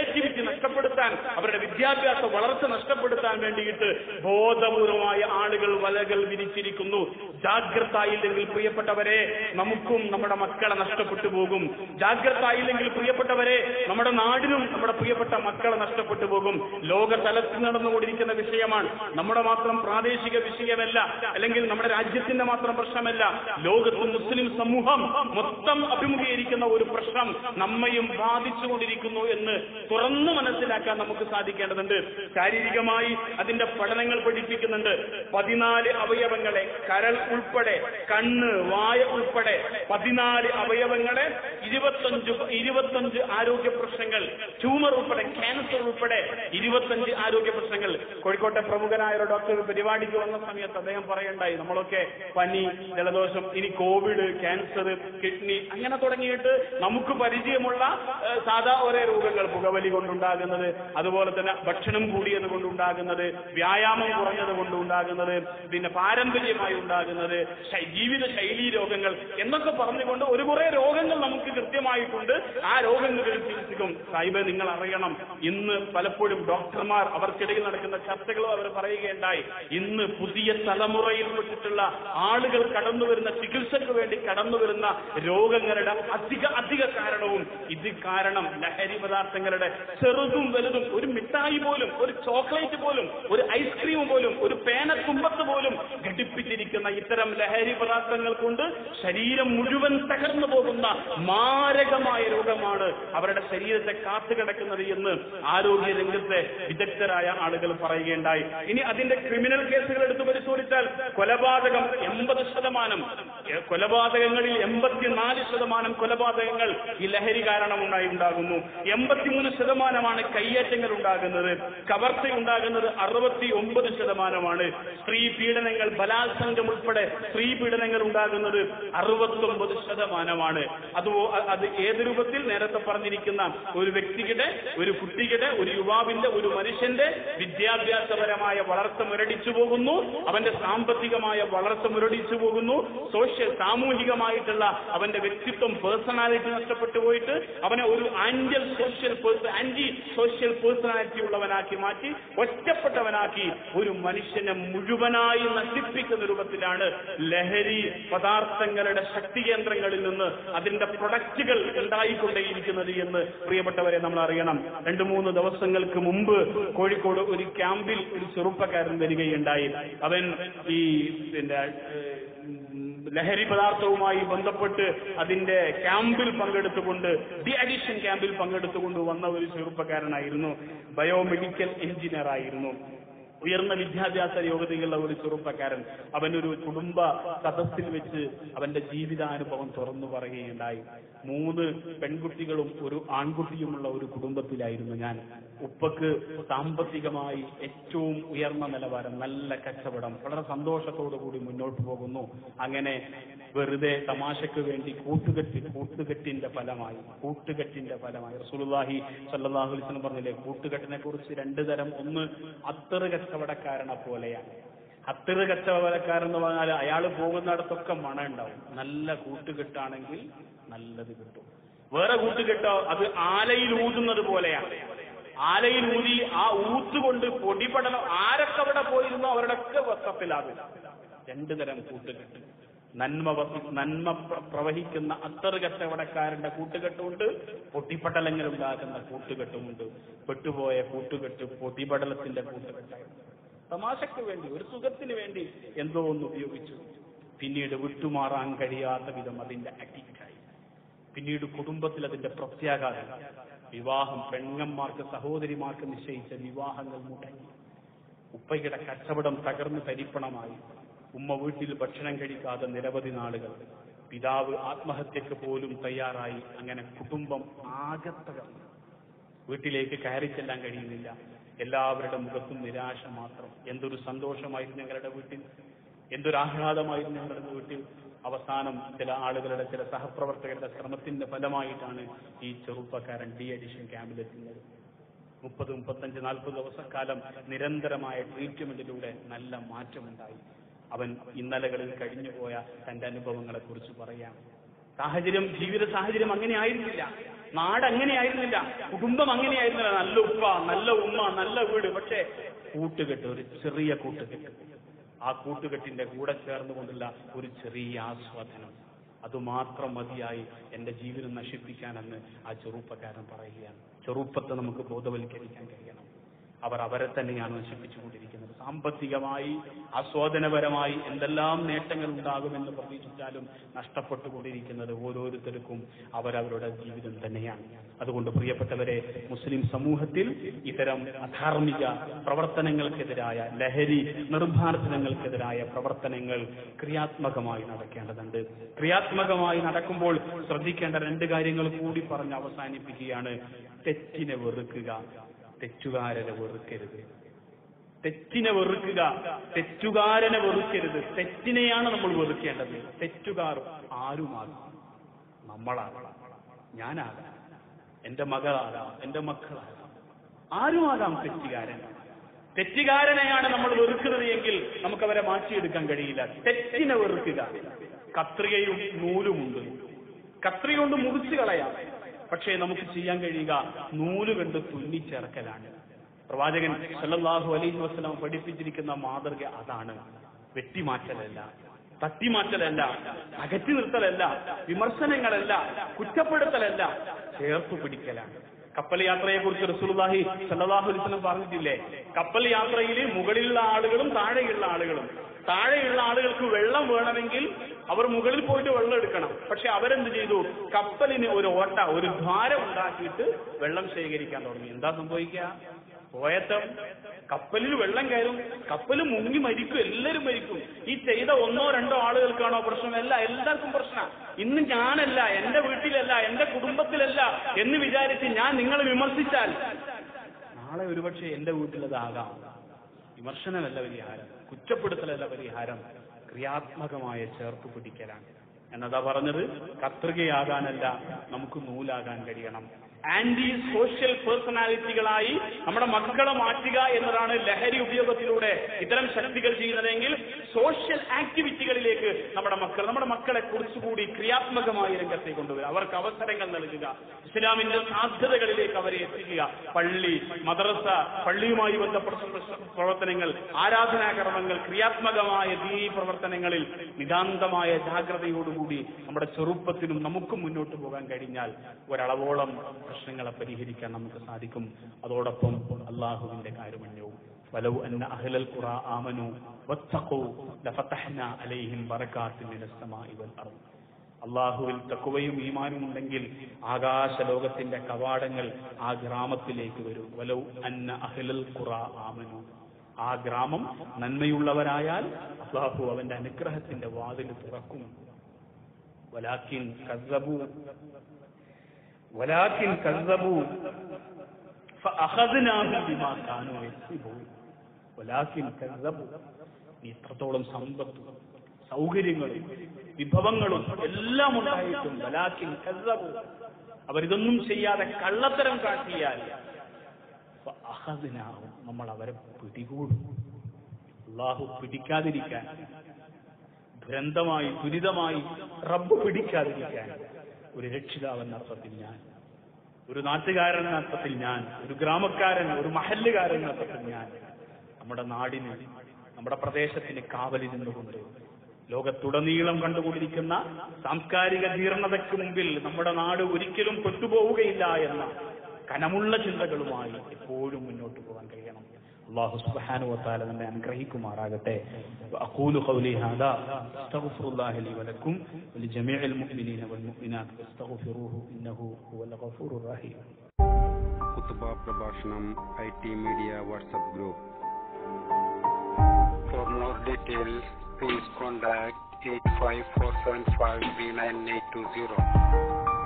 ക്രിയേറ്റിവിറ്റി നഷ്ടപ്പെടുത്താൻ അവരുടെ വിദ്യാഭ്യാസ വളർച്ച നഷ്ടപ്പെടുത്താൻ വേണ്ടിയിട്ട് ബോധപൂർവമായ ആളുകൾ വലകൾ വിരിച്ചിരിക്കുന്നു ജാഗ്രത ആയില്ലെങ്കിൽ പ്രിയപ്പെട്ടവരെ നമുക്കും നമ്മുടെ മക്കളെ നഷ്ടപ്പെട്ടു പോകും ജാഗ്രത ആയില്ലെങ്കിൽ പ്രിയപ്പെട്ടവരെ നമ്മുടെ നാടിനും നമ്മുടെ പ്രിയപ്പെട്ട മക്കളെ നഷ്ടപ്പെട്ടു പോകും ലോക തലത്തിൽ നടന്നുകൊണ്ടിരിക്കുന്ന വിഷയമാണ് നമ്മുടെ മാത്രം പ്രാദേശിക വിഷയമല്ല അല്ലെങ്കിൽ നമ്മുടെ രാജ്യത്തിന്റെ മാത്രം പ്രശ്നമല്ല ലോകത്ത് മുസ്ലിം സമൂഹം മൊത്തം അഭിമുഖീകരിക്കുന്ന ഒരു പ്രശ്നം നമ്മയും ബാധിച്ചുകൊണ്ടിരിക്കുന്നു എന്ന് തുറന്നു മനസ്സിലാക്കാൻ നമുക്ക് സാധിക്കേണ്ടതുണ്ട് ശാരീരികമായി അതിന്റെ പഠനങ്ങൾ പഠിപ്പിക്കുന്നുണ്ട് പതിനാല് അവയവങ്ങളെ കരൾ ഉൾപ്പെടെ കണ്ണ് വായ ഉൾപ്പെടെ പതിനാല് അവയവങ്ങളെ ഇരുപത്തഞ്ച് ഇരുപത്തഞ്ച് ആരോഗ്യ പ്രശ്നങ്ങൾ ട്യൂമർ ഉൾപ്പെടെ ക്യാൻസർ ഉൾപ്പെടെ ഇരുപത്തഞ്ച് ആരോഗ്യ പ്രശ്നങ്ങൾ കോഴിക്കോട്ടെ പ്രമുഖനായ ഒരു ഡോക്ടർ ഒരു പരിപാടിക്ക് വന്ന സമയത്ത് അദ്ദേഹം പറയണ്ടായി നമ്മളൊക്കെ പനി ജലദോഷം ഇനി കോവിഡ് ക്യാൻസർ കിഡ്നി അങ്ങനെ തുടങ്ങിയിട്ട് നമുക്ക് പരിചയമുള്ള ഏഹ്, സാധാ ഓരോ രോഗങ്ങൾ പുകവലി കൊണ്ടുണ്ടാകുന്നത് അതുപോലെ തന്നെ ഭക്ഷണം കൂടിയത് കൊണ്ടുണ്ടാകുന്നത് വ്യായാമം കുറഞ്ഞത് കൊണ്ടുണ്ടാകുന്നത് പിന്നെ പാരമ്പര്യമായി ഉണ്ടാകുന്നത് ശൈ- ജീവിത ശൈലീ രോഗങ്ങൾ എന്നൊക്കെ പറഞ്ഞുകൊണ്ട് ഒരു കുറെ രോഗങ്ങൾ നമുക്ക് കൃത്യമായിട്ടുണ്ട് ആ രോഗങ്ങൾ ചികിത്സിക്കും സാഹിബ് നിങ്ങൾ അറിയണം ഇന്ന് പലപ്പോഴും ഡോക്ടർമാർ അവർക്കിടയിൽ നടക്കുന്ന ചർച്ചകളും അവർ പറയുകയുണ്ടായി ഇന്ന് പുതിയ തലമുറയിൽപ്പെട്ടിട്ടുള്ള ആളുകൾ കടന്നു വരുന്ന ചികിത്സയ്ക്ക് വേണ്ടി കടന്നു വരുന്ന രോഗങ്ങളുടെ അധിക അധിക കാരണവും ഇത് കാരണം ലഹരി പദാർത്ഥങ്ങളുടെ ചെറുതും വലുതും ഒരു മിഠായി പോലും ഒരു ചോക്ലേറ്റ് പോലും ഒരു ഐസ്ക്രീം പോലും ഒരു പേനത്തുമ്പത്ത് പോലും ഘടിപ്പിച്ചിരിക്കുന്ന ഇത്തരം ലഹരി പദാർത്ഥങ്ങൾ കൊണ്ട് ശരീരം മുഴുവൻ തകർന്നു പോകുന്ന മാരകമായ രോഗമാണ് അവരുടെ ശരീരത്തെ കാത്തുകിടക്കുന്നത് എന്ന് ആരോഗ്യ രംഗത്തെ വിദഗ്ധരായ ആളുകൾ പറയുകയുണ്ടായി ഇനി അതിന്റെ ക്രിമിനൽ കേസുകൾ എടുത്തു പരിശോധിച്ചാൽ കൊലപാതകം എൺപത് ശതമാനം എ, കൊലപാതകങ്ങളിൽ എൺപത്തിനാല് ശതമാനം കൊലപാതകങ്ങൾ ഈ ലഹരി കാരണമുണ്ടായി ഉണ്ടാകുന്നു എൺപത്തിമൂന്ന് ശതമാനമാണ് കയ്യേറ്റങ്ങൾ ഉണ്ടാകുന്നത് കവർച്ച ഉണ്ടാകുന്നത് അറുപത്തി ഒമ്പത് ശതമാനമാണ് സ്ത്രീ പീഡനങ്ങൾ ബലാത്സംഗം ഉൾപ്പെടെ സ്ത്രീ പീഡനങ്ങൾ ഉണ്ടാകുന്നത് അറുപത്തൊമ്പത് ശതമാനമാണ് അത് ഓ- അത് ഏത് രൂപത്തിൽ നേരത്തെ പറഞ്ഞിരിക്കുന്ന ഒരു വ്യക്തിയുടെ ഒരു കുട്ടിയുടെ ഒരു യുവാവിന്റെ ഒരു മനുഷ്യന്റെ വിദ്യാഭ്യാസപരമായ വളർച്ച മുരടിച്ചു പോകുന്നു അവന്റെ സാമ്പത്തികമായ വളർച്ച മുരടിച്ചു പോകുന്നു സോഷ്യൽ സാമൂഹികമായിട്ടുള്ള അവന്റെ വ്യക്തിത്വം പേഴ്സണാലിറ്റി നഷ്ടപ്പെട്ടു പോയിട്ട് അവനെ ഒരു ആന്റിയൽ സോഷ്യൽ ആന്റി സോഷ്യൽ പേഴ്സണാലിറ്റി ഉള്ളവനാക്കി മാറ്റി ഒറ്റപ്പെട്ടവനാക്കി ഒരു മനുഷ്യനെ മുഴുവനായി നശിപ്പിക്കുന്ന രൂപത്തിലാണ് ലഹരി പദാർത്ഥങ്ങളുടെ ശക്തി കേന്ദ്രങ്ങളിൽ നിന്ന് അതിന്റെ പ്രൊഡക്റ്റുകൾ ഉണ്ടായിക്കൊണ്ടേയിരിക്കുന്നത് എന്ന് പ്രിയപ്പെട്ടവരെ നമ്മൾ അറിയണം രണ്ടു മൂന്ന് ദിവസങ്ങൾക്ക് മുമ്പ് കോഴിക്കോട് ഒരു ക്യാമ്പിൽ ഒരു ചെറുപ്പക്കാരൻ വരികയുണ്ടായി അവൻ ഈ പിന്നെ ഏഹ്, ലഹരി പദാർത്ഥവുമായി ബന്ധപ്പെട്ട് അതിന്റെ ക്യാമ്പിൽ പങ്കെടുത്തുകൊണ്ട് ഡി അഡിഷൻ ക്യാമ്പിൽ പങ്കെടുത്തുകൊണ്ട് വന്ന ഒരു ചെറുപ്പക്കാരനായിരുന്നു ബയോമെഡിക്കൽ എഞ്ചിനീയർ ആയിരുന്നു ഉയർന്ന വിദ്യാഭ്യാസ യോഗ്യതയുള്ള ഒരു ചെറുപ്പക്കാരൻ അവനൊരു കുടുംബ സദസ്സിൽ വെച്ച് അവന്റെ ജീവിതാനുഭവം തുറന്നു പറയുകയുണ്ടായി മൂന്ന് പെൺകുട്ടികളും ഒരു ആൺകുട്ടിയുമുള്ള ഒരു കുടുംബത്തിലായിരുന്നു ഞാൻ ഉപ്പക്ക് സാമ്പത്തികമായി ഏറ്റവും ഉയർന്ന നിലവാരം നല്ല കച്ചവടം വളരെ സന്തോഷത്തോടു കൂടി മുന്നോട്ട് പോകുന്നു അങ്ങനെ വെറുതെ തമാശക്ക് വേണ്ടി കൂട്ടുകെട്ട് കൂട്ടുകെട്ടിന്റെ ഫലമായി കൂട്ടുകെട്ടിന്റെ ഫലമായി റസൂലുള്ളാഹി സല്ലല്ലാഹു അലൈഹി വസല്ലം പറഞ്ഞില്ലേ കൂട്ടുകെട്ടിനെ കുറിച്ച് രണ്ടു തരം ഒന്ന് അത്തറ് കച്ചവടക്കാരനെ പോലെയാണ് അത്തറ് കച്ചവടക്കാരൻ എന്ന് പറഞ്ഞാൽ അയാൾ പോകുന്നിടത്തൊക്കെ മണ ഉണ്ടാവും നല്ല കൂട്ടുകെട്ടാണെങ്കിൽ നല്ലത് കിട്ടും വേറെ കൂട്ടുകെട്ടോ അത് ആലയിൽ ഊതുന്നത് പോലെയാണ് ആലയിൽ ഊതി ആ ഊത്തുകൊണ്ട് പൊടിപടലം ആരൊക്കെ അവിടെ പോയിരുന്നോ അവരുടെയൊക്കെ വസ്ത്രത്തിലാകും രണ്ടു തരം കൂട്ടുകെട്ട് നന്മ വസി- നന്മ പ്ര- പ്രവഹിക്കുന്ന അത്തറ് കച്ചവടക്കാരന്റെ കൂട്ടുകെട്ടുമുണ്ട് പൊട്ടിപ്പടലങ്ങൾ ഉണ്ടാകുന്ന കൂട്ടുകെട്ടുമുണ്ട് പെട്ടുപോയ കൂട്ടുകെട്ട് പൊടിപടലത്തിന്റെ കൂട്ടുകെട്ടായിരുന്നു തമാശക്ക് വേണ്ടി ഒരു സുഖത്തിന് വേണ്ടി എന്തോ ഒന്ന് ഉപയോഗിച്ചു പിന്നീട് വിട്ടുമാറാൻ കഴിയാത്ത വിധം അതിന്റെ അഡിക്റ്റായി പിന്നീട് കുടുംബത്തിൽ അതിന്റെ പ്രത്യാഘാതം വിവാഹം പെണ്ണന്മാർക്ക് സഹോദരിമാർക്ക് നിശ്ചയിച്ച വിവാഹങ്ങൾ മുടങ്ങി ഉപ്പയുടെ കച്ചവടം തകർന്ന് തരിപ്പണമായി ഉമ്മ വീട്ടിൽ ഭക്ഷണം കഴിക്കാതെ നിരവധി നാളുകൾ പിതാവ് ആത്മഹത്യക്ക് പോലും തയ്യാറായി അങ്ങനെ കുടുംബം ആകെ തകർന്നു വീട്ടിലേക്ക് കയറി ചെല്ലാൻ കഴിയുന്നില്ല എല്ലാവരുടെ മുഖത്തും നിരാശ മാത്രം എന്തൊരു സന്തോഷമായിരുന്നു ഞങ്ങളുടെ വീട്ടിൽ എന്തൊരു ആഹ്ലാദമായിരുന്നു ഞങ്ങളുടെ വീട്ടിൽ അവസാനം ചില ആളുകളുടെ ചില സഹപ്രവർത്തകരുടെ ശ്രമത്തിന്റെ ഫലമായിട്ടാണ് ഈ ചെറുപ്പക്കാരൻ ഡി അഡിഷൻ ക്യാമ്പിലെത്തുന്നത് മുപ്പത് മുപ്പത്തഞ്ച് നാൽപ്പത് ദിവസക്കാലം നിരന്തരമായ ട്രീറ്റ്മെന്റിലൂടെ നല്ല മാറ്റമുണ്ടായി അവൻ ഇന്നലകളിൽ കഴിഞ്ഞുപോയ തന്റെ അനുഭവങ്ങളെ കുറിച്ച് പറയാം സാഹചര്യം ജീവിത സാഹചര്യം അങ്ങനെ ആയിരുന്നില്ല നാട് അങ്ങനെയായിരുന്നില്ല കുടുംബം അങ്ങനെയായിരുന്നില്ല നല്ല ഉപ്പ നല്ല ഉമ്മ നല്ല വീട് പക്ഷേ കൂട്ടുകെട്ട് ഒരു ചെറിയ കൂട്ടുകെട്ട് ആ കൂട്ടുകെട്ടിന്റെ കൂടെ ചേർന്നുകൊണ്ടുള്ള ഒരു ചെറിയ ആസ്വാദനം അതുമാത്രം മതിയായി എന്റെ ജീവിതം നശിപ്പിക്കാനെന്ന് ആ ചെറുപ്പക്കാരൻ പറയുകയാണ് ചെറുപ്പത്തെ നമുക്ക് ബോധവൽക്കരിക്കാൻ കഴിയണം അവർ അവരെ തന്നെയാണ് നശിപ്പിച്ചുകൊണ്ടിരിക്കുന്നത് സാമ്പത്തികമായി ആസ്വാദനപരമായി എന്തെല്ലാം നേട്ടങ്ങൾ ഉണ്ടാകുമെന്ന് പ്രതീക്ഷിച്ചാലും നഷ്ടപ്പെട്ടുകൊണ്ടിരിക്കുന്നത് ഓരോരുത്തർക്കും അവരവരുടെ ജീവിതം തന്നെയാണ് അതുകൊണ്ട് പ്രിയപ്പെട്ടവരെ മുസ്ലിം സമൂഹത്തിൽ ഇത്തരം അധാർമിക പ്രവർത്തനങ്ങൾക്കെതിരായ ലഹരി നിർമ്മാർജ്ജനങ്ങൾക്കെതിരായ പ്രവർത്തനങ്ങൾ ക്രിയാത്മകമായി നടക്കേണ്ടതുണ്ട് ക്രിയാത്മകമായി നടക്കുമ്പോൾ ശ്രദ്ധിക്കേണ്ട രണ്ട് കാര്യങ്ങൾ കൂടി പറഞ്ഞ് അവസാനിപ്പിക്കുകയാണ് തെറ്റിനെ വെറുക്കുക തെറ്റുകാരനെ വെറുക്കരുത് തെറ്റിനെ വെറുക്കുക തെറ്റുകാരനെ വെറുക്കരുത് തെറ്റിനെയാണ് നമ്മൾ വെറുക്കേണ്ടത് തെറ്റുകാർ ആരുമാകാം നമ്മളാകാം ഞാനാകാം എന്റെ മകളാകാം എന്റെ മക്കളാകാം ആരുമാകാം തെറ്റുകാരൻ തെറ്റുകാരനെയാണ് നമ്മൾ വെറുക്കുന്നത് എങ്കിൽ നമുക്ക് അവരെ മാറ്റിയെടുക്കാൻ കഴിയില്ല തെറ്റിനെ വെറുക്കുക കത്രികയും നൂലുമുണ്ട് കത്രിക കൊണ്ട് മുറിച്ചു കളയാം പക്ഷേ നമുക്ക് ചെയ്യാൻ കഴിയുക നൂല് കണ്ട് തുന്നിച്ചേർക്കലാണ് പ്രവാചകൻ സല്ലല്ലാഹു അലൈഹി വസല്ലം പഠിപ്പിച്ചിരിക്കുന്ന മാതൃക അതാണ് വെട്ടിമാറ്റലല്ല തട്ടിമാറ്റലല്ല അകറ്റി നിർത്തലല്ല വിമർശനങ്ങളല്ല കുറ്റപ്പെടുത്തലല്ല ചേർത്ത് പിടിക്കലാണ് കപ്പൽ യാത്രയെ കുറിച്ച് റസൂലുള്ളാഹി സല്ലല്ലാഹു അലൈഹി വസല്ലം പറഞ്ഞിട്ടില്ലേ കപ്പൽ യാത്രയിൽ മുകളിലുള്ള ആളുകളും താഴെയുള്ള ആളുകളും താഴെയുള്ള ആളുകൾക്ക് വെള്ളം വേണമെങ്കിൽ അവർ മുകളിൽ പോയിട്ട് വെള്ളം എടുക്കണം പക്ഷെ അവരെന്ത് ചെയ്തു കപ്പലിന് ഒരു ഓട്ട ഒരു ദ്വാരം ഉണ്ടാക്കിയിട്ട് വെള്ളം ശേഖരിക്കാൻ തുടങ്ങി എന്താ സംഭവിക്കുക പോയത്തം കപ്പലിൽ വെള്ളം കയറും കപ്പൽ മുങ്ങി മരിക്കും എല്ലാവരും മരിക്കും ഈ ചെയ്ത ഒന്നോ രണ്ടോ ആളുകൾക്കാണോ പ്രശ്നമല്ല എല്ലാവർക്കും പ്രശ്നം ഇന്ന് ഞാനല്ല എന്റെ വീട്ടിലല്ല എന്റെ കുടുംബത്തിലല്ല എന്ന് വിചാരിച്ച് ഞാൻ നിങ്ങളെ വിമർശിച്ചാൽ നാളെ ഒരുപക്ഷെ എന്റെ വീട്ടിലതാകാം വിമർശനമല്ല പരിഹാരം കുറ്റപ്പെടുത്തലല്ല പരിഹാരം ക്രിയാത്മകമായ ചേർത്ത് പിടിക്കലാണ് എന്നതാ പറഞ്ഞത് കത്രികയാകാനല്ല നമുക്ക് നൂലാകാൻ കഴിയണം ആന്റി സോഷ്യൽ പേഴ്സണാലിറ്റികളായി നമ്മുടെ മക്കളെ മാറ്റുക എന്നതാണ് ലഹരി ഉപയോഗത്തിലൂടെ ഇത്തരം ശക്തികൾ ചെയ്യുന്നതെങ്കിൽ സോഷ്യൽ ആക്ടിവിറ്റികളിലേക്ക് നമ്മുടെ മക്കൾ നമ്മുടെ മക്കളെ കുറച്ചുകൂടി ക്രിയാത്മകമായി രംഗത്തേക്ക് കൊണ്ടുവരിക അവർക്ക് അവസരങ്ങൾ നൽകുക ഇസ്ലാമിന്റെ സാധ്യതകളിലേക്ക് അവരെ എത്തിക്കുക പള്ളി മദ്രസ പള്ളിയുമായി ബന്ധപ്പെട്ട പ്രവർത്തനങ്ങൾ ആരാധനാകർമ്മങ്ങൾ ക്രിയാത്മകമായ ദീനീ പ്രവർത്തനങ്ങളിൽ നിതാന്തമായ ജാഗ്രതയോടുകൂടി നമ്മുടെ ചെറുപ്പത്തിനും നമുക്കും മുന്നോട്ട് പോകാൻ കഴിഞ്ഞാൽ ഒരളവോളം പ്രശ്നങ്ങളെ പരിഹരിക്കാൻ നമുക്ക് സാധിക്കും അതോടൊപ്പം അള്ളാഹുവിന്റെ കാരുമന്യവും വലവ് അന്ന അഹ്ലൽ ഖുറ ആമനു വത്തഖു ലഫതഹ്ന അലൈഹിം ബറകാത്തിൻ മിനസ് സമാഇ വൽ അർദ് അള്ളാഹുവിൽ തക്കുവയും ഈമാനും ഉണ്ടെങ്കിൽ ആകാശ ലോകത്തിന്റെ കവാടങ്ങൾ ആ ഗ്രാമത്തിലേക്ക് വരും വലവ് അന്ന അഹ്ലൽ ഖുറ ആമനു ആ ഗ്രാമം നന്മയുള്ളവരായാൽ അള്ളാഹു അവന്റെ അനുഗ്രഹത്തിന്റെ വാതിൽ തുറക്കും വലാക്കിൻ കസ്സബു വലാക്കിൻ കസ്സബു ഫഅഖദ്നാഹും ബിമാ കാനൂ യക്സിബൂൻ വലാക്കിൻ കസ്സബു നീ ഇത്രത്തോളം സമ്പത്തും സൗകര്യങ്ങളും വിഭവങ്ങളും എല്ലാം ഉണ്ടായിട്ടും വലാക്കിൻ കസ്സബു അവരിതൊന്നും ചെയ്യാതെ കള്ളത്തരം കാട്ടിയാൽ ഫഅഖദ്നാഹും നമ്മൾ അവരെ പിടികൂടും അള്ളാഹു പിടിക്കാതിരിക്കാൻ ദുരന്തമായി ദുരിതമായി റബ്ബ് പിടിക്കാതിരിക്കാൻ ഒരു രക്ഷിതാവ് എന്ന അർത്ഥത്തിൽ ഞാൻ ഒരു നാട്ടുകാരൻ എന്ന അർത്ഥത്തിൽ ഞാൻ ഒരു ഗ്രാമക്കാരൻ ഒരു മഹല്ലുകാരൻ എന്ന അർത്ഥത്തിൽ ഞാൻ നമ്മുടെ നാടിന് നമ്മുടെ പ്രദേശത്തിന് കാവലിൽ നിന്നുകൊണ്ട് ലോകത്തുടനീളം കണ്ടുകൊണ്ടിരിക്കുന്ന സാംസ്കാരിക ജീർണതയ്ക്ക് മുമ്പിൽ നമ്മുടെ നാട് ഒരിക്കലും പെട്ടുപോവുകയില്ല എന്ന കനമുള്ള ചിന്തകളുമായി എപ്പോഴും മുന്നോട്ട് പോകാൻ കഴിയണം അള്ളാഹു സുബ്ഹാനഹു വതആല നമ്മെ അനുഗ്രഹിക്കുമാറാകട്ടെ അഖൂലു ഖൗലി ഹാദാ അസ്തഗ്ഫിറുല്ലാഹ ലി വലക്കും വലിജമീഇൽ മുഅ്മിനീന വൽ മുഅ്മിനാത്ത് ഫസ്തഗ്ഫിറൂഹു ഇന്നഹു ഹുവൽ ഗഫൂറുർ റഹീം കുത്തുബ പ്രഭാഷണം I T media WhatsApp group For more details, please contact 85475 3980.